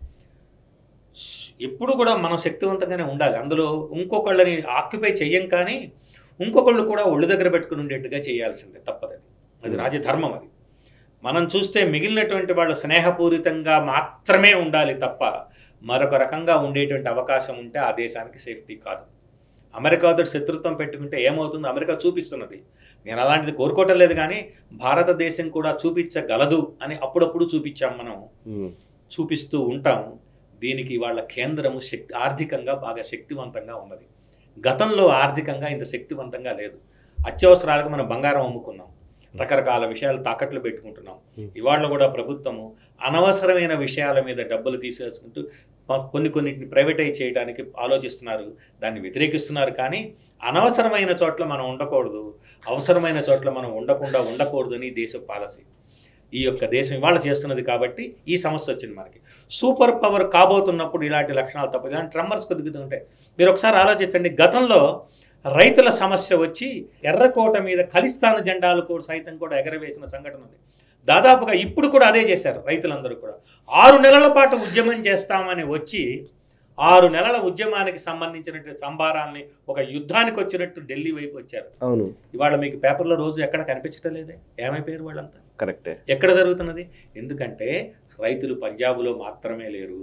ఎప్పుడు కూడా మనం శక్తివంతంగానే ఉండాలి అందులో ఇంకొకళ్ళని ఆక్యుపై చెయ్యం కానీ ఇంకొకళ్ళు కూడా ఒళ్ళు దగ్గర పెట్టుకుని ఉండేట్టుగా చేయాల్సిందే తప్పదది అది రాజధర్మం అది మనం చూస్తే మిగిలినటువంటి వాళ్ళు స్నేహపూరితంగా మాత్రమే ఉండాలి తప్ప మరొక రకంగా ఉండేటువంటి అవకాశం ఉంటే ఆ దేశానికి సేఫ్టీ కాదు అమెరికాతో శత్రుత్వం పెట్టుకుంటే ఏమవుతుందో అమెరికా చూపిస్తున్నది నేను అలాంటిది కోరుకోవటం లేదు కానీ భారతదేశం కూడా చూపించగలదు అని అప్పుడప్పుడు చూపించాం మనం చూపిస్తూ ఉంటాం దీనికి వాళ్ళ కేంద్రము శక్తి ఆర్థికంగా బాగా శక్తివంతంగా ఉన్నది గతంలో ఆర్థికంగా ఇంత శక్తివంతంగా లేదు అత్యవసరాలకు మనం బంగారం అమ్ముకున్నాం రకరకాల విషయాలు తాకట్లు పెట్టుకుంటున్నాం ఇవాళ కూడా ప్రభుత్వము అనవసరమైన విషయాల మీద డబ్బులు తీసేసుకుంటూ ప- కొన్ని కొన్నిటిని ప్రైవేటైజ్ చేయడానికి ఆలోచిస్తున్నారు దాన్ని వ్యతిరేకిస్తున్నారు కానీ అనవసరమైన చోట్ల మనం ఉండకూడదు అవసరమైన చోట్ల మనం ఉండకుండా ఉండకూడదు అని దేశ పాలసీ ఈ యొక్క దేశం ఇవాళ చేస్తున్నది కాబట్టి ఈ సమస్య వచ్చింది మనకి సూపర్ పవర్ కాబోతున్నప్పుడు ఇలాంటి లక్షణాలు తప్పదు ఇలాంటి ట్రమ్మర్స్ కొద్దిగా ఉంటాయి మీరు ఒకసారి ఆలోచించండి గతంలో రైతుల సమస్య వచ్చి ఎర్రకోట మీద ఖలిస్తాన్ జెండాలు కూడా సైతం కూడా ఎగరవేసిన సంఘటన ఉంది దాదాపుగా ఇప్పుడు కూడా అదే చేశారు రైతులందరూ కూడా ఆరు నెలల పాటు ఉద్యమం చేస్తామని వచ్చి ఆరు నెలల ఉద్యమానికి సంబంధించినటువంటి సంభారాల్ని ఒక యుద్ధానికి వచ్చినట్టు ఢిల్లీ వైపు వచ్చారు అవును ఇవాళ మీకు పేపర్లో రోజు ఎక్కడ కనిపించడం లేదే ఏమైపోయారు వాళ్ళంతా కరెక్టే ఎక్కడ జరుగుతున్నది ఎందుకంటే రైతులు పంజాబ్లో మాత్రమే లేరు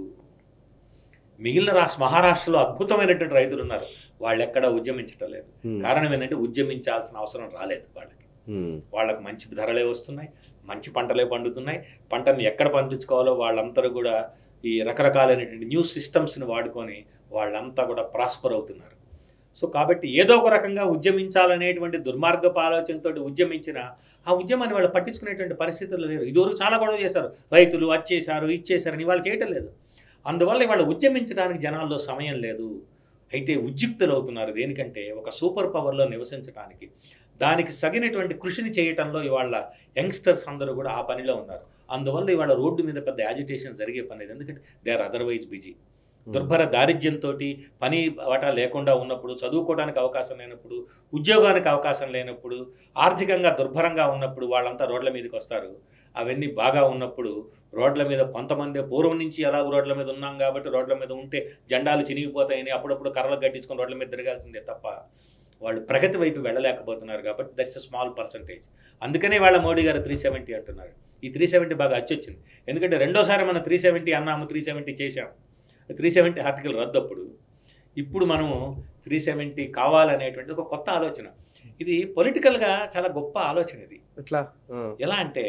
మిగిలిన రాష్ట్ర మహారాష్ట్రలో అద్భుతమైనటువంటి రైతులు ఉన్నారు వాళ్ళు ఎక్కడ ఉద్యమించటం లేదు కారణం ఏంటంటే ఉద్యమించాల్సిన అవసరం రాలేదు వాళ్ళకి వాళ్ళకి మంచి ధరలే వస్తున్నాయి మంచి పంటలే పండుతున్నాయి పంటని ఎక్కడ పండించుకోవాలో వాళ్ళందరూ కూడా ఈ రకరకాలైనటువంటి న్యూ సిస్టమ్స్ని వాడుకొని వాళ్ళంతా కూడా ప్రాస్పర్ అవుతున్నారు సో కాబట్టి ఏదో ఒక రకంగా ఉద్యమించాలనేటువంటి దుర్మార్గపు ఆలోచనతో ఉద్యమించిన ఆ ఉద్యమాన్ని వాళ్ళు పట్టించుకునేటువంటి పరిస్థితులు లేరు ఇదివరకు చాలా గొడవ చేశారు రైతులు వచ్చేసారు ఇచ్చేసారని వాళ్ళు చేయటం లేదు అందువల్ల ఇవాళ ఉద్యమించడానికి జనాల్లో సమయం లేదు అయితే ఉద్యుక్తులు అవుతున్నారు దేనికంటే ఒక సూపర్ పవర్లో నివసించడానికి దానికి సగినటువంటి కృషిని చేయటంలో ఇవాళ యంగ్స్టర్స్ అందరూ కూడా ఆ పనిలో ఉన్నారు అందువల్ల ఇవాళ రోడ్డు మీద పెద్ద యాజిటేషన్ జరిగే పని లేదు ఎందుకంటే దే ఆర్ అదర్వైజ్ బిజీ దుర్భర దారిద్ర్యంతో పని వాటా లేకుండా ఉన్నప్పుడు చదువుకోవడానికి అవకాశం లేనప్పుడు ఉద్యోగానికి అవకాశం లేనప్పుడు ఆర్థికంగా దుర్భరంగా ఉన్నప్పుడు వాళ్ళంతా రోడ్ల మీదకి వస్తారు అవన్నీ బాగా ఉన్నప్పుడు రోడ్ల మీద కొంతమంది పూర్వం నుంచి ఎలాగో రోడ్ల మీద ఉన్నాం కాబట్టి రోడ్ల మీద ఉంటే జెండాలు చినిగిపోతాయని అప్పుడప్పుడు కర్రలు కట్టించుకొని రోడ్ల మీద తిరగాల్సిందే తప్ప వాళ్ళు ప్రగతి వైపు వెళ్ళలేకపోతున్నారు కాబట్టి దట్స్ అ స్మాల్ పర్సంటేజ్ అందుకనే వాళ్ళ మోడీ గారు త్రీ సెవెంటీ అంటున్నారు ఈ త్రీ సెవెంటీ బాగా అచ్చొచ్చింది ఎందుకంటే రెండోసారి మనం త్రీ సెవెంటీ అన్నాము త్రీ సెవెంటీ చేశాం త్రీ సెవెంటీ ఆర్టికల్ రద్దు అప్పుడు ఇప్పుడు మనము త్రీ సెవెంటీ కావాలనేటువంటి ఒక కొత్త ఆలోచన ఇది పొలిటికల్గా చాలా గొప్ప ఆలోచన ఇది ఎట్లా ఎలా అంటే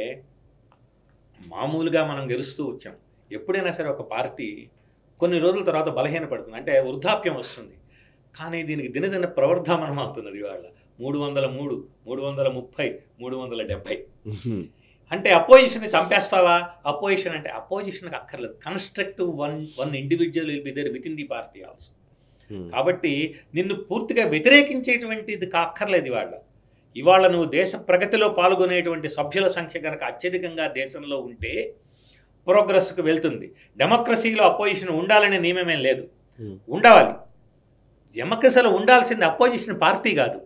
మామూలుగా మనం గెలుస్తూ వచ్చాం ఎప్పుడైనా సరే ఒక పార్టీ కొన్ని రోజుల తర్వాత బలహీనపడుతుంది అంటే వృద్ధాప్యం వస్తుంది కానీ దీనికి దినదిన ప్రవర్ధమానం అవుతున్నది ఇవాళ మూడు వందల మూడు మూడు వందల ముప్పై మూడు వందల డెబ్భై అంటే అపోజిషన్ని చంపేస్తావా అపోజిషన్ అంటే అపోజిషన్కి అక్కర్లేదు constructive one one individual will be there with in the party also కాబట్టి నిన్ను పూర్తిగా వ్యతిరేకించేటువంటిది అక్కర్లేదు ఇవాళ ఇవాళ నువ్వు దేశ ప్రగతిలో పాల్గొనేటువంటి సభ్యుల సంఖ్య కనుక అత్యధికంగా దేశంలో ఉంటే ప్రోగ్రెస్కి వెళ్తుంది డెమోక్రసీలో అపోజిషన్ ఉండాలనే నియమమేం లేదు ఉండవాలి డెమోక్రసీలో ఉండాల్సింది అపోజిషన్ పార్టీ కాదు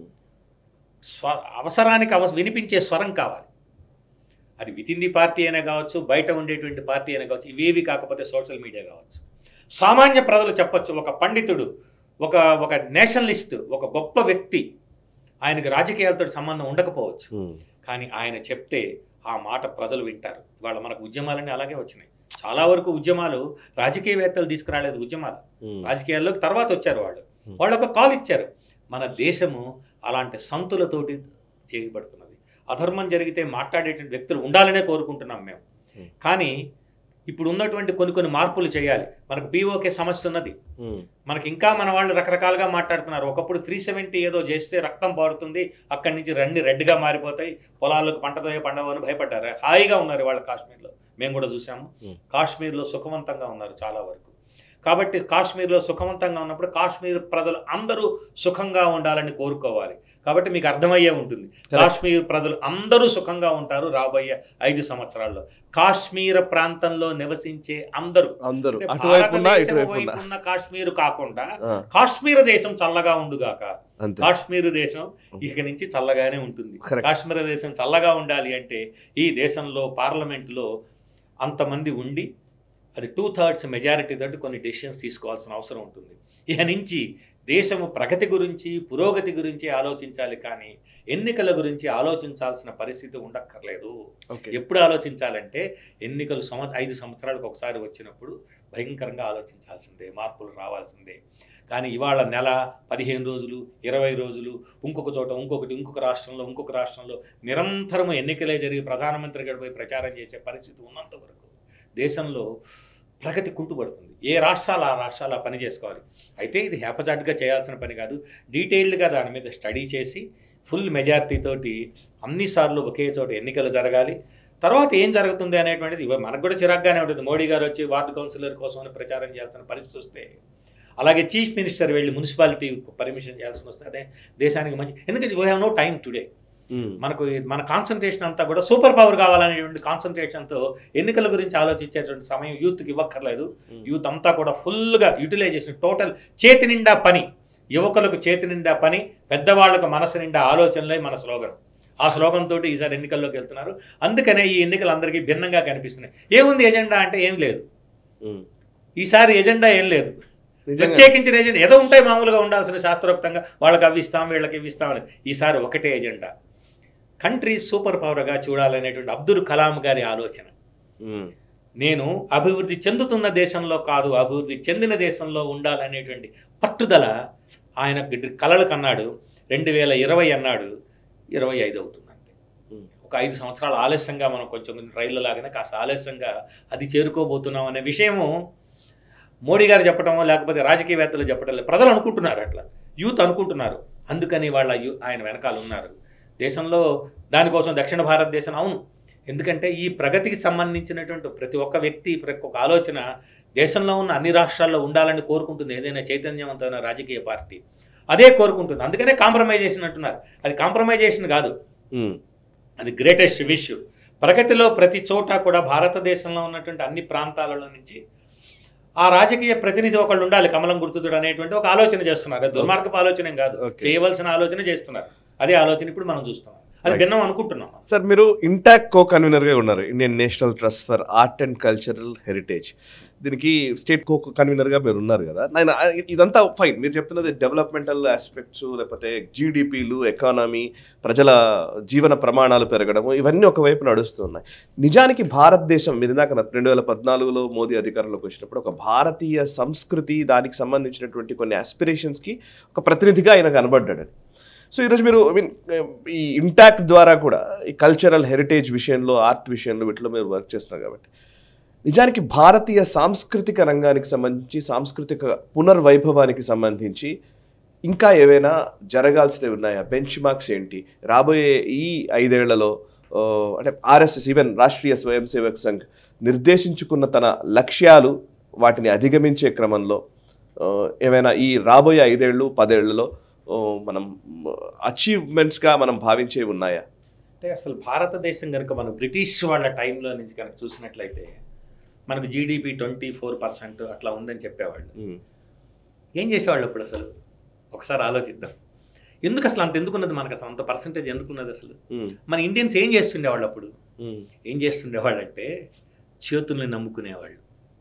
స్వ అవసరానికి అవ వినిపించే స్వరం కావాలి అది విత్ ఇన్ ది పార్టీ అయినా కావచ్చు బయట ఉండేటువంటి పార్టీ అయినా కావచ్చు ఇవేవి కాకపోతే సోషల్ మీడియా కావచ్చు సామాన్య ప్రజలు చెప్పొచ్చు ఒక పండితుడు ఒక ఒక నేషనలిస్ట్ ఒక గొప్ప వ్యక్తి ఆయనకు రాజకీయాలతో సంబంధం ఉండకపోవచ్చు కానీ ఆయన చెప్తే ఆ మాట ప్రజలు వింటారు వాళ్ళ మనకు ఉద్యమాలన్నీ అలాగే వచ్చినాయి చాలా వరకు ఉద్యమాలు రాజకీయవేత్తలు తీసుకురాలేదు ఉద్యమాలు రాజకీయాల్లోకి తర్వాత వచ్చారు వాళ్ళు Hmm. వాళ్ళు ఒక కాల్ ఇచ్చారు మన దేశము అలాంటి సంతులతోటి చేయబడుతున్నది అధర్మం జరిగితే మాట్లాడేటువంటి వ్యక్తులు ఉండాలనే కోరుకుంటున్నాం మేము Hmm. కానీ ఇప్పుడు ఉన్నటువంటి కొన్ని కొన్ని మార్పులు చేయాలి మనకు పీఓకే సమస్య ఉన్నది మనకి ఇంకా మన వాళ్ళు రకరకాలుగా మాట్లాడుతున్నారు ఒకప్పుడు త్రీ సెవెంటీ ఏదో చేస్తే రక్తం పారుతుంది అక్కడి నుంచి రెండు రెడ్గా మారిపోతాయి పొలాలకు పంటతో పండవు అని భయపడ్డారు హాయిగా ఉన్నారు వాళ్ళు కాశ్మీర్లో మేము కూడా చూసాము Hmm. కాశ్మీర్లో సుఖవంతంగా ఉన్నారు చాలా వరకు కాబట్టి కాశ్మీర్లో సుఖవంతంగా ఉన్నప్పుడు కాశ్మీర్ ప్రజలు అందరూ సుఖంగా ఉండాలని కోరుకోవాలి కాబట్టి మీకు అర్థమయ్యే ఉంటుంది కాశ్మీర్ ప్రజలు అందరూ సుఖంగా ఉంటారు రాబోయే ఐదు సంవత్సరాల్లో కాశ్మీర ప్రాంతంలో నివసించే అందరూ అందరూ అంటే అటువైపున్నా భారతదేశం ఇటువైపున్నా వైపు ఉన్న కాశ్మీర్ కాకుండా ఆ, కాశ్మీర దేశం చల్లగా ఉండుగాక అంతే కాశ్మీర్ దేశం ఇక నుంచి చల్లగానే ఉంటుంది Correct. కాశ్మీర దేశం చల్లగా ఉండాలి అంటే ఈ దేశంలో పార్లమెంట్లో అంతమంది ఉండి అది టూ థర్డ్స్ మెజారిటీ తోటి కొన్ని డెసిషన్స్ తీసుకోవాల్సిన అవసరం ఉంటుంది ఇక నుంచి దేశము ప్రగతి గురించి పురోగతి గురించి ఆలోచించాలి కానీ ఎన్నికల గురించి ఆలోచించాల్సిన పరిస్థితి ఉండక్కర్లేదు ఓకే ఎప్పుడు ఆలోచించాలంటే ఎన్నికలు సంవ ఐదు సంవత్సరాలకు ఒకసారి వచ్చినప్పుడు భయంకరంగా ఆలోచించాల్సిందే మార్పులు రావాల్సిందే కానీ ఇవాళ నెల పదిహేను రోజులు ఇరవై రోజులు ఇంకొక చోట ఇంకొకటి ఇంకొక రాష్ట్రంలో ఇంకొక రాష్ట్రంలో నిరంతరము ఎన్నికలే జరిగి ప్రధానమంత్రి గడిపై ప్రచారం చేసే పరిస్థితి ఉన్నంత వరకు దేశంలో ప్రగతి కుంటుపడుతుంది ఏ రాష్ట్రాలు ఆ రాష్ట్రాలు ఆ పని చేసుకోవాలి అయితే ఇది హేపజాట్గా చేయాల్సిన పని కాదు డీటెయిల్డ్గా దాని మీద స్టడీ చేసి ఫుల్ మెజారిటీ తోటి అన్నిసార్లు ఒకే చోట ఎన్నికలు జరగాలి తర్వాత ఏం జరుగుతుంది అనేటువంటిది ఇవ- మనకు కూడా చిరాగ్గానే ఉంటుంది మోడీ గారు వచ్చి వార్డు కౌన్సిలర్ కోసం అని ప్రచారం చేయాల్సిన పరిస్థితి వస్తే అలాగే చీఫ్ మినిస్టర్ వెళ్ళి మున్సిపాలిటీ పర్మిషన్ చేయాల్సి వస్తే అదే దేశానికి మంచి ఎందుకంటే we have no time today um, మనకు ఈ- మన కాన్సన్ట్రేషన్ అంతా కూడా సూపర్ పవర్ కావాలనేటువంటి కాన్సన్ట్రేషన్తో ఎన్నికల గురించి ఆలోచించేటువంటి సమయం యూత్కి ఇవ్వక్కర్లేదు ఉమ్. యూత్ అంతా కూడా ఫుల్గా యూటిలైజేషన్ టోటల్ చేతి నిండా పని యువకులకు చేతి నిండా పని పెద్దవాళ్లకు మనసు నిండా ఆలోచనలే మన స్లోగన్ ఆ స్లోగన్ తోటి ఈసారి ఎన్నికల్లోకి వెళ్తున్నారు అందుకనే ఈ ఎన్నికలు అందరికీ భిన్నంగా కనిపిస్తున్నాయి ఏముంది ఎజెండా అంటే ఏం లేదు ఉమ్. ఈసారి ఎజెండా ఏం లేదు నిజంగా ప్రత్యేకించిన ఎజెండా ఏదో ఉంటాయి మామూలుగా ఉండాల్సిన శాస్త్రోక్తంగా వాళ్ళకి అవి ఇస్తాం వీళ్ళకి ఇవి ఇస్తామని ఈసారి ఒకటే ఎజెండా కంట్రీ సూపర్ పవర్గా చూడాలనేటువంటి అబ్దుల్ కలాం గారి ఆలోచన ఉమ్, నేను అభివృద్ధి చెందుతున్న దేశంలో కాదు అభివృద్ధి చెందిన దేశంలో ఉండాలనేటువంటి పట్టుదల ఆయన గిడ్డ- కలలు కన్నాడు రెండు వేల ఇరవై అన్నాడు ఇరవై ఐదు అవుతుందండి ఉమ్. ఒక ఐదు సంవత్సరాలు ఆలస్యంగా మనం కొంచెం రైళ్ళ లాగానే కాస్త ఆలస్యంగా అది చేరుకోబోతున్నాం అనే విషయము మోడీ గారు చెప్పటమో లేకపోతే రాజకీయవేత్తలు చెప్పడం లేదు ప్రజలు అనుకుంటున్నారు అట్లా యూత్ అనుకుంటున్నారు అందుకని వాళ్ళ యూ ఆయన వెనకాల ఉన్నారు దేశంలో దానికోసం దక్షిణ భారతదేశం అవును ఎందుకంటే ఈ ప్రగతికి సంబంధించినటువంటి ప్రతి ఒక్క వ్యక్తి ప్రతి ఒక్క ఆలోచన దేశంలో ఉన్న అన్ని రాష్ట్రాల్లో ఉండాలని కోరుకుంటుంది ఏదైనా చైతన్యవంతమైన రాజకీయ పార్టీ అదే కోరుకుంటుంది అందుకనే కాంప్రమైజేషన్ అంటున్నారు అది కాంప్రమైజేషన్ కాదు ఉమ్, అది గ్రేటెస్ట్ విష్ ప్రగతిలో ప్రతి చోట కూడా భారతదేశంలో ఉన్నటువంటి అన్ని ప్రాంతాలలో నుంచి ఆ రాజకీయ ప్రతినిధి ఒకళ్ళు ఉండాలి కమలం గుర్తుతుడు అనేటువంటి ఒక ఆలోచన చేస్తున్నారు అది దుర్మార్గపు ఆలోచన ఏం కాదు Okay. చేయవలసిన ఆలోచన చేస్తున్నారు అదే ఆలోచన ఇప్పుడు మనం చూస్తున్నాం అది Right. భిన్నం అనుకుంటున్నాం సార్ మీరు ఇంటాక్ కో కన్వీనర్గా ఉన్నారు Indian national trust for art and cultural heritage దీనికి స్టేట్ కో కన్వీనర్గా మీరు ఉన్నారు కదా నేను ఆ- ఇదంతా ఫైన్ మీరు చెప్తున్నది డెవలప్మెంటల్ ఆస్పెక్ట్స్ లేకపోతే జీడిపిలు ఎకానమీ ప్రజల జీవన ప్రమాణాలు పెరగడము ఇవన్నీ ఒకవైపు నడుస్తున్నాయి నిజానికి భారతదేశం మీరు ఇందాక రెండు వేల పద్నాలుగులో మోదీ అధికారంలోకి వచ్చినప్పుడు ఒక భారతీయ సంస్కృతి దానికి సంబంధించినటువంటి కొన్ని ఆస్పిరేషన్స్కి ఒక ప్రతినిధిగా ఆయన కనబడ్డాడు సో ఈరోజు మీరు ఐ మీన్ ఈ ఇంటాక్ట్ ద్వారా కూడా ఈ కల్చరల్ హెరిటేజ్ విషయంలో ఆర్ట్ విషయంలో వీటిలో మీరు వర్క్ చేస్తున్నారు కాబట్టి నిజానికి భారతీయ సాంస్కృతిక రంగానికి సంబంధించి సాంస్కృతిక పునర్వైభవానికి సంబంధించి ఇంకా ఏవైనా జరగాల్సినవి ఉన్నాయా బెంచ్ మార్క్స్ ఏంటి రాబోయే ఈ ఐదేళ్లలో ఆ, అంటే ఆర్ఎస్ఎస్ ఈవెన్ రాష్ట్రీయ స్వయం సేవక్ సంఘ్ నిర్దేశించుకున్న తన లక్ష్యాలు వాటిని అధిగమించే క్రమంలో ఆ, ఏమైనా ఈ రాబోయే ఐదేళ్ళు పదేళ్లలో ఆ, మనం అచీవ్మెంట్స్గా మనం భావించేవి ఉన్నాయా అంటే అసలు భారతదేశం కనుక మనం బ్రిటిష్ వాళ్ళ టైంలో నుంచి కనుక చూసినట్లయితే మనకు జీడిపి ట్వంటీ ఫోర్ పర్సెంట్ అట్లా ఉందని చెప్పేవాళ్ళు ఉమ్, ఏం చేసేవాళ్ళు అప్పుడు అసలు ఒకసారి ఆలోచిద్దాం ఎందుకు అసలు అంత ఎందుకున్నది మనకు అసలు అంత పర్సంటేజ్ ఎందుకున్నది అసలు ఉమ్, మన ఇండియన్స్ ఏం చేస్తుండేవాళ్ళు అప్పుడు ఉమ్, ఏం చేస్తుండేవాళ్ళు అంటే చేతుల్ని నమ్ముకునేవాళ్ళు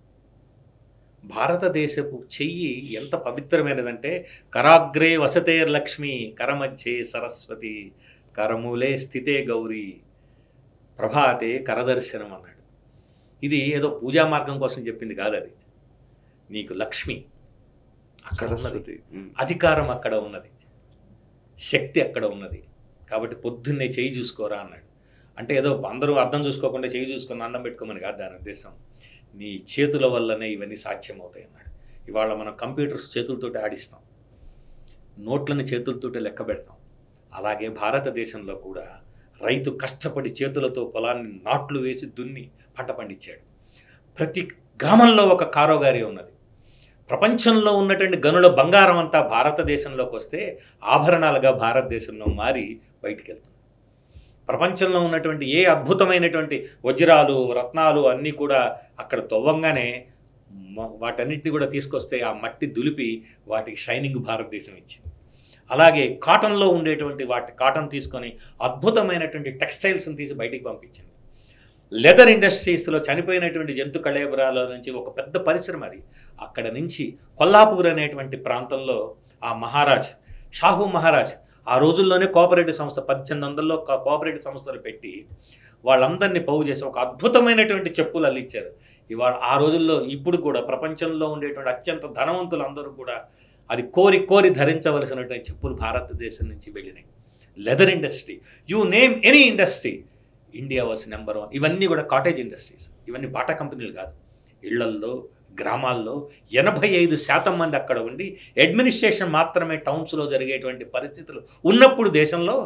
భారతదేశపు చెయ్యి ఎంత పవిత్రమైనదంటే కరాగ్రే వసతేర్ లక్ష్మి కరమధ్యే సరస్వతి కరమూలే స్థితే గౌరీ ప్రభాతే కరదర్శనం అన్నాడు ఇది ఏదో పూజా మార్గం కోసం చెప్పింది కాదు అది నీకు లక్ష్మి అక్కడ ఉన్నది సరస్వతి ఉమ్. అధికారం అక్కడ ఉన్నది శక్తి అక్కడ ఉన్నది కాబట్టి పొద్దున్నే చేయి చూసుకోరా అన్నాడు అంటే ఏదో అందరూ అర్థం చూసుకోకుండా చేయి చూసుకొని అన్నం పెట్టుకోమని కాదు దాని ఉద్దేశం నీ చేతుల వల్లనే ఇవన్నీ సాధ్యమవుతాయి అన్నాడు ఇవాళ మనం కంప్యూటర్స్ చేతులతోటి ఆడిస్తాం నోట్లను చేతులతోటి లెక్క పెడతాం అలాగే భారతదేశంలో కూడా రైతు కష్టపడి చేతులతో పొలాన్ని నాట్లు వేసి దున్ని పంట పండించాడు ప్రతి గ్రామంలో ఒక కారోగారి ఉన్నది ప్రపంచంలో ఉన్నటువంటి గనుల బంగారం అంతా భారతదేశంలోకి వస్తే ఆభరణాలుగా భారతదేశంలో మారి బయటికి వెళ్తుంది ప్రపంచంలో ఉన్నటువంటి ఏ అద్భుతమైనటువంటి వజ్రాలు రత్నాలు అన్నీ కూడా అక్కడ తవ్వంగానే మ- వాటన్నిటిని కూడా తీసుకొస్తే ఆ మట్టి దులిపి వాటికి షైనింగ్ భారతదేశం ఇచ్చింది అలాగే కాటన్లో ఉండేటువంటి వాటి కాటన్ తీసుకొని అద్భుతమైనటువంటి టెక్స్టైల్స్ని తీసి బయటికి పంపించింది లెదర్ ఇండస్ట్రీస్లో చనిపోయినటువంటి జంతు కళేబరాల నుంచి ఒక పెద్ద పరిశ్రమ అది అక్కడ నుంచి కొల్లాపూర్ అనేటువంటి ప్రాంతంలో ఆ మహారాజ్ షాహు మహారాజ్ ఆ రోజుల్లోనే కోఆపరేటివ్ సంస్థ పద్దెనిమిది వందల్లో కో- కోఆపరేటివ్ సంస్థలు పెట్టి వాళ్ళందరినీ పోగు చేసి ఒక అద్భుతమైనటువంటి చెప్పులు అల్లిచ్చారు ఇవాళ ఆ రోజుల్లో ఇప్పుడు కూడా ప్రపంచంలో ఉండేటువంటి అత్యంత ధనవంతులు అందరూ కూడా అది కోరి కోరి ధరించవలసినటువంటి చెప్పులు భారతదేశం నుంచి వెళ్ళినాయి leather industry you name any industry India was number one ఇవన్నీ కూడా కాటేజ్ ఇండస్ట్రీస్ ఇవన్నీ బాటా కంపెనీలు కాదు ఇళ్లల్లో గ్రామాల్లో ఎనభై ఐదు శాతం మంది అక్కడ ఉండి అడ్మినిస్ట్రేషన్ మాత్రమే టౌన్స్లో జరిగేటువంటి పరిస్థితులు ఉన్నప్పుడు దేశంలో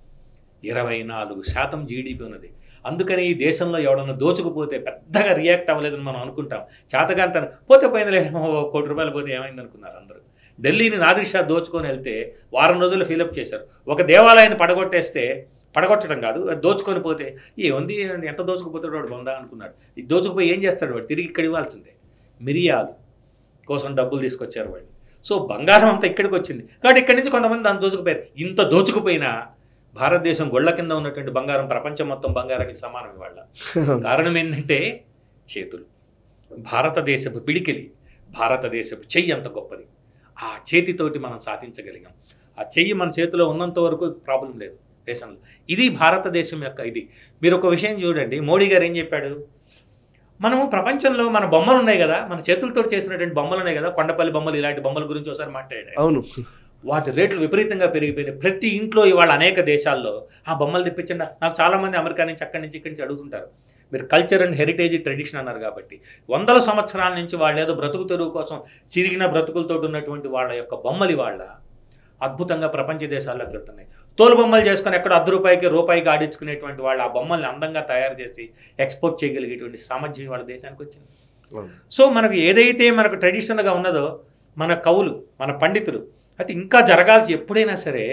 ఇరవై నాలుగు శాతం జీడిపి ఉన్నది అందుకని ఈ దేశంలో ఎవడన్నా దోచుకుపోతే పెద్దగా రియాక్ట్ అవ్వలేదని మనం అనుకుంటాం చేతగాంత పోతే పోయిందిలే ఓ కోటి రూపాయలు పోతే ఏమైంది అనుకున్నారు అందరూ ఢిల్లీని నాదిర్ షా దోచుకొని వెళ్తే వారం రోజులు ఫిలప్ చేశారు ఒక దేవాలయాన్ని పడగొట్టేస్తే పడగొట్టడం కాదు అది దోచుకొని పోతే ఏముంది ఎంత దోచుకుపోతాడు వాడు బొందా అనుకున్నాడు ఇది దోచుకుపోయి ఏం చేస్తాడు వాడు తిరిగి ఇక్కడ ఇవ్వాల్సిందే మిరియాలు కోసం డబ్బులు తీసుకొచ్చారు వాడిని సో బంగారం అంతా ఇక్కడికి వచ్చింది కాబట్టి ఇక్కడి నుంచి కొంతమంది దాన్ని దోచుకుపోయారు ఇంత దోచుకుపోయినా భారతదేశం గొళ్ళ కింద ఉన్నటువంటి బంగారం ప్రపంచం మొత్తం బంగారానికి సమానం ఇవాళ కారణం ఏంటంటే చేతులు భారతదేశపు పిడికిలి భారతదేశపు చెయ్యి అంత గొప్పది ఆ చేతితోటి మనం సాధించగలిగాం ఆ చెయ్యి మన చేతిలో ఉన్నంత వరకు ప్రాబ్లం లేదు దేశంలో ఇది భారతదేశం యొక్క ఇది మీరు ఒక విషయం చూడండి మోడీ గారు ఏం చెప్పాడు మనము ప్రపంచంలో మన బొమ్మలు ఉన్నాయి కదా మన చేతులతో చేసినటువంటి బొమ్మలు ఉన్నాయి కదా కొండపల్లి బొమ్మలు ఇలాంటి బొమ్మల గురించి ఒకసారి మాట్లాడాడు అవును వాటి రేట్లు విపరీతంగా పెరిగిపోయినాయి ప్రతి ఇంట్లో ఇవాళ అనేక దేశాల్లో ఆ బొమ్మలు తెప్పించండి నాకు చాలా మంది అమెరికా నుంచి అక్కడి నుంచి ఇక్కడి నుంచి అడుగుతుంటారు మీరు కల్చర్ అండ్ హెరిటేజ్ ట్రెడిషన్ అన్నారు కాబట్టి వందల సంవత్సరాల నుంచి వాళ్ళు ఏదో బ్రతుకు తెరువు కోసం చిరిగిన బ్రతుకులతో ఉన్నటువంటి వాళ్ళ యొక్క బొమ్మలు వాళ్ళ అద్భుతంగా ప్రపంచ దేశాల్లోకి వెళ్తున్నాయి తోలు బొమ్మలు చేసుకొని ఎక్కడ అర్ధ రూపాయికి రూపాయికి ఆడించుకునేటువంటి వాళ్ళు ఆ బొమ్మల్ని అందంగా తయారు చేసి ఎక్స్పోర్ట్ చేయగలిగేటువంటి సామర్థ్యం వాళ్ళ దేశానికి వచ్చింది అవును. సో మనకు ఏదైతే మనకు ట్రెడిషనల్గా ఉన్నదో మన కవులు మన పండితులు అయితే ఇంకా జరగాల్సి ఎప్పుడైనా సరే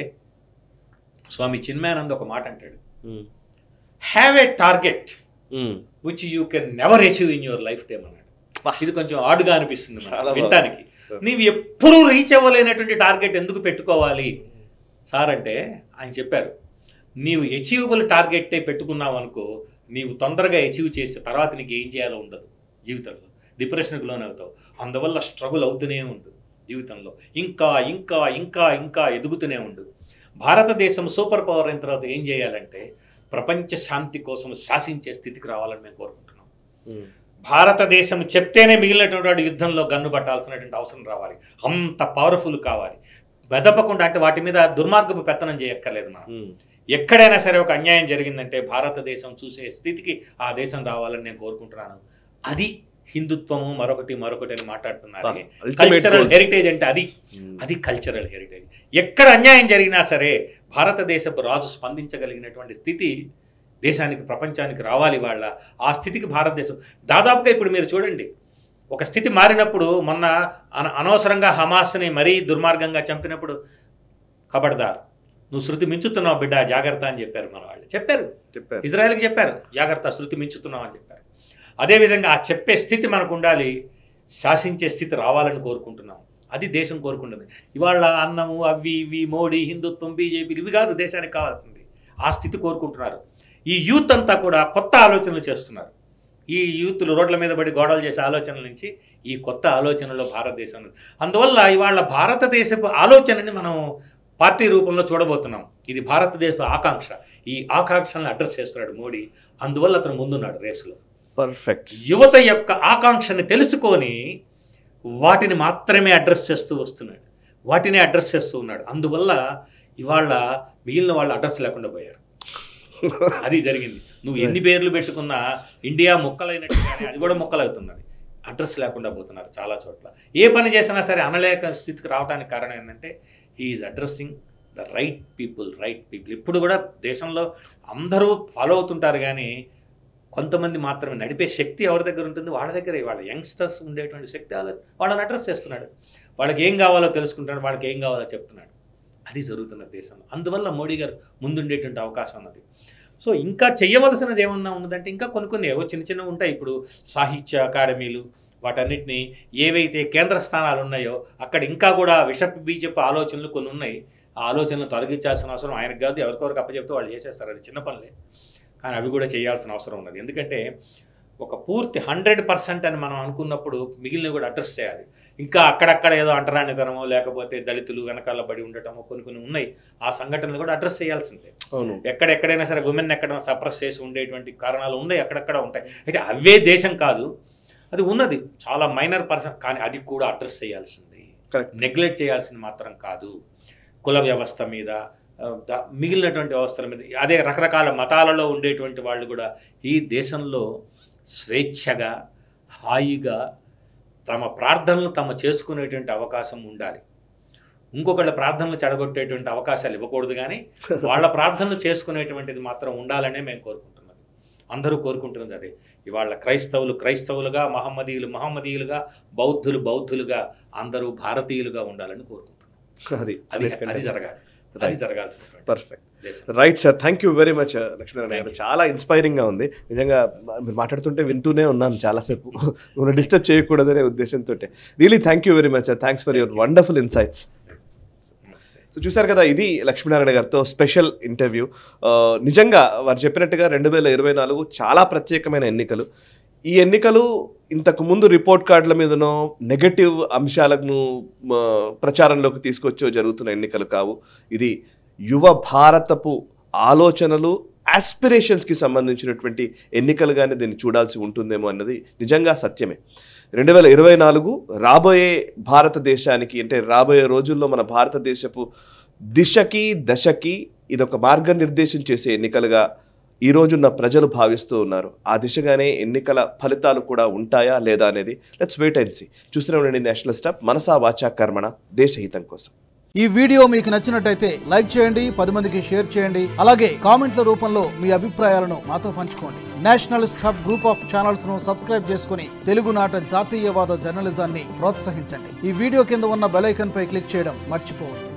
స్వామి చిన్మయానంద్ ఒక మాట అంటాడు um. Have a target um. Which you can never achieve in your life time అన్నాడు వా. ఇది కొంచెం ఆడుగా అనిపిస్తుంది మనకు చాలా బాగుంది. వినటానికి నీవు ఎప్పుడూ రీచ్ అవ్వలేనటువంటి టార్గెట్ ఎందుకు పెట్టుకోవాలి సార్ అంటే ఆయన చెప్పారు నీవు అచీవబుల్ టార్గెట్టే పెట్టుకున్నావు అనుకో నీవు తొందరగా అచీవ్ చేసే తర్వాత నీకు ఏం చేయాలో ఉండదు జీవితంలో డిప్రెషన్కి లోనవుతావు అందువల్ల స్ట్రగుల్ అవుతూనే ఉండు జీవితంలో ఇంకా ఇంకా ఇంకా ఇంకా ఎదుగుతూనే ఉండు భారతదేశం సూపర్ పవర్ అయిన తర్వాత ఏం చేయాలంటే ప్రపంచ శాంతి కోసం శాసించే స్థితికి రావాలని మేము కోరుకుంటున్నాం ఉమ్. భారతదేశం చెప్తేనే మిగిలినటువంటి వాడు యుద్ధంలో గన్ను పట్టాల్సినటువంటి అవసరం రావాలి అంత పవర్ఫుల్ కావాలి మెదపకుండా అంటే వాటి మీద దుర్మార్గపు పెత్తనం చేయక్కర్లేదు మనం ఉమ్. ఎక్కడైనా సరే ఒక అన్యాయం జరిగిందంటే భారతదేశం చూసే స్థితికి ఆ దేశం రావాలని నేను కోరుకుంటున్నాను అది హిందుత్వము మరొకటి మరొకటి అని మాట్లాడుతున్నారు Ultimate కల్చరల్ goals. హెరిటేజ్ అంటే అది ఉమ్. అది కల్చరల్ హెరిటేజ్ ఎక్కడ అన్యాయం జరిగినా సరే భారతదేశపు రాజు స్పందించగలిగినటువంటి స్థితి దేశానికి ప్రపంచానికి రావాలి వాళ్ళ ఆ స్థితికి భారతదేశం దాదాపుగా ఇప్పుడు మీరు చూడండి ఒక స్థితి మారినప్పుడు మొన్న అన- అనవసరంగా హమాస్ని మరీ దుర్మార్గంగా చంపినప్పుడు కబడ్దార్ నువ్వు శృతి మించుతున్నావు బిడ్డ జాగ్రత్త అని చెప్పారు మన వాళ్ళు చెప్పారు చెప్పారు ఇజ్రాయెల్కి చెప్పారు జాగ్రత్త శృతి మించుతున్నావు అని చెప్పారు అదేవిధంగా ఆ చెప్పే స్థితి మనకు ఉండాలి శాసించే స్థితి రావాలని కోరుకుంటున్నాం అది దేశం కోరుకుంటుంది ఇవాళ అన్నము అవి ఇవి మోడీ హిందుత్వం బీజేపీ ఇవి కాదు దేశానికి కావాల్సింది ఆ స్థితి కోరుకుంటున్నారు ఈ యూత్ అంతా కూడా కొత్త ఆలోచనలు చేస్తున్నారు ఈ యూత్లు రోడ్ల మీద పడి గోడలు చేసే ఆలోచనల నుంచి ఈ కొత్త ఆలోచనలో భారతదేశం ఉంది. అందువల్ల ఇవాళ భారతదేశపు ఆలోచనని మనం పార్టీ రూపంలో చూడబోతున్నాం ఇది భారతదేశ ఆకాంక్ష ఈ ఆకాంక్షలను అడ్రస్ చేస్తున్నాడు మోడీ అందువల్ల అతను ముందున్నాడు రేసులో పర్ఫెక్ట్ యువత యొక్క ఆకాంక్షని తెలుసుకొని వాటిని మాత్రమే అడ్రస్ చేస్తూ వస్తున్నాడు వాటిని అడ్రస్ చేస్తూ ఉన్నాడు అందువల్ల ఇవాళ మిగిలిన వాళ్ళు అడ్రస్ లేకుండా పోయారు అది జరిగింది నువ్వు ఎన్ని పేర్లు పెట్టుకున్నా ఇండియా మొక్కలైనట్టుగానే అది కూడా మొక్కలవుతున్నది అడ్రస్ లేకుండా పోతున్నారు చాలా చోట్ల ఏ పని చేసినా సరే అనలేక స్థితికి రావడానికి కారణం ఏంటంటే is addressing the right people right people ఇప్పుడు కూడా దేశంలో అందరూ ఫాలో అవుతుంటారు కానీ కొంతమంది మాత్రమే నడిపే శక్తి ఎవరి దగ్గర ఉంటుంది వాళ్ళ దగ్గర వాళ్ళ యంగ్స్టర్స్ ఉండేటువంటి శక్తి వాళ్ళ వాళ్ళని అడ్రస్ చేస్తున్నాడు వాళ్ళకి ఏం కావాలో తెలుసుకుంటాడు వాళ్ళకి ఏం కావాలో చెప్తున్నాడు అది జరుగుతున్న దేశంలో అందువల్ల మోడీ గారు ముందుండేటువంటి అవకాశం ఉన్నది సో ఇంకా చేయవలసినది ఏమన్నా ఉన్నదంటే ఇంకా కొన్ని కొన్ని ఏవో చిన్న చిన్నవి ఉంటాయి ఇప్పుడు సాహిత్య అకాడమీలు వాటన్నిటిని ఏవైతే కేంద్ర స్థానాలు ఉన్నాయో అక్కడ ఇంకా కూడా విషపు బీజేపీ ఆలోచనలు కొన్ని ఉన్నాయి ఆ ఆలోచనలు తొలగించాల్సిన అవసరం ఆయనకు కాదు ఎవరికొరకు అప్పచెప్తే వాళ్ళు చేసేస్తారు అది చిన్న పనులే కానీ అవి కూడా చేయాల్సిన అవసరం ఉన్నది ఎందుకంటే ఒక పూర్తి హండ్రెడ్ పర్సెంట్ అని మనం అనుకున్నప్పుడు మిగిలినవి కూడా అడ్రస్ చేయాలి ఇంకా అక్కడక్కడ ఏదో అంటరానితనమో లేకపోతే దళితులు వెనకాల పడి ఉండటమో కొన్ని కొన్ని ఉన్నాయి ఆ సంఘటనలు కూడా అడ్రస్ చేయాల్సిందే అవును ఎక్కడెక్కడైనా సరే ఉమెన్ ఎక్కడ సప్రెస్ చేసి ఉండేటువంటి కారణాలు ఉన్నాయి అక్కడక్కడ ఉంటాయి అయితే అవే దేశం కాదు అది ఉన్నది చాలా మైనర్ పర్సన్ కానీ అది కూడా అడ్రస్ చేయాల్సింది Correct. నెగ్లెక్ట్ చేయాల్సింది మాత్రం కాదు కుల వ్యవస్థ మీద ఆ, ద- మిగిలినటువంటి వ్యవస్థల మీద అదే రకరకాల మతాలలో ఉండేటువంటి వాళ్ళు కూడా ఈ దేశంలో స్వేచ్ఛగా హాయిగా తమ ప్రార్థనలు తమ చేసుకునేటువంటి అవకాశం ఉండాలి ఇంకొకళ్ళ ప్రార్థనలు చెడగొట్టేటువంటి అవకాశాలు ఇవ్వకూడదు కానీ వాళ్ళ ప్రార్థనలు చేసుకునేటువంటిది మాత్రం ఉండాలనే మేము కోరుకుంటున్నాం అందరూ కోరుకుంటున్నది అదే ఇవాళ క్రైస్తవులు క్రైస్తవులుగా మహమ్మదీయులు మహమ్మదీయులుగా బౌద్ధులు బౌద్ధులుగా అందరూ భారతీయులుగా ఉండాలని కోరుకుంటున్నాం అది అది అది జరగాలి అది జరగాల్సినటువంటి పర్ఫెక్ట్ దేశం right sir thank you very much Lakshminarayana గారు Thank you. చాలా ఇన్స్పైరింగ్ గా ఉంది నిజంగా మీరు మాట్లాడుతుంటే వింటూనే ఉన్నాను చాలాసేపు మనం డిస్టర్బ్ చేయకూడదనే ఉద్దేశంతో really thank you very much thanks for your wonderful insights నమస్తే సో చూశారు కదా ఇది లక్ష్మీనారాయణ గారితో స్పెషల్ ఇంటర్వ్యూ నిజంగా వారు చెప్పినట్టుగా రెండు వేల ఇరవై నాలుగు చాలా ప్రత్యేకమైన ఎన్నికలు ఈ ఎన్నికలు ఇంతకు ముందు రిపోర్ట్ కార్డుల మీదనో నెగటివ్ అంశాలను మ, ప్రచారంలోకి తీసుకొచ్చో జరుగుతున్న ఎన్నికలు కావు ఇది యువ భారతపు ఆలోచనలు ఆస్పిరేషన్స్కి సంబంధించినటువంటి ఎన్నికలుగానే దీన్ని చూడాల్సి ఉంటుందేమో అన్నది నిజంగా సత్యమే రెండు వేల ఇరవై నాలుగు రాబోయే భారతదేశానికి అంటే రాబోయే రోజుల్లో మన భారతదేశపు దిశకి దశకి ఇదొక మార్గనిర్దేశం చేసే ఎన్నికలుగా ఈ రోజున్న ప్రజలు భావిస్తూ ఉన్నారు ఆ దిశగానే ఎన్నికల ఫలితాలు కూడా ఉంటాయా లేదా అనేది లెట్స్ వెయిట్ అండ్ సీ చూస్తూనే ఉండండి నేషనల్ స్టాప్ మనసా వాచా కర్మణ దేశహితం కోసం ఈ వీడియో మీకు నచ్చినట్టయితే లైక్ చేయండి పది మందికి షేర్ చేయండి అలాగే కామెంట్ల రూపంలో మీ అభిప్రాయాలను మాతో పంచుకోండి nationalist hub group of channels ను సబ్స్క్రైబ్ చేసుకుని తెలుగునాట జాతీయవాద జర్నలిజాన్ని ప్రోత్సహించండి ఈ వీడియో కింద ఉన్న బెల్ ఐకాన్ పై క్లిక్ చేయడం మర్చిపోవద్దు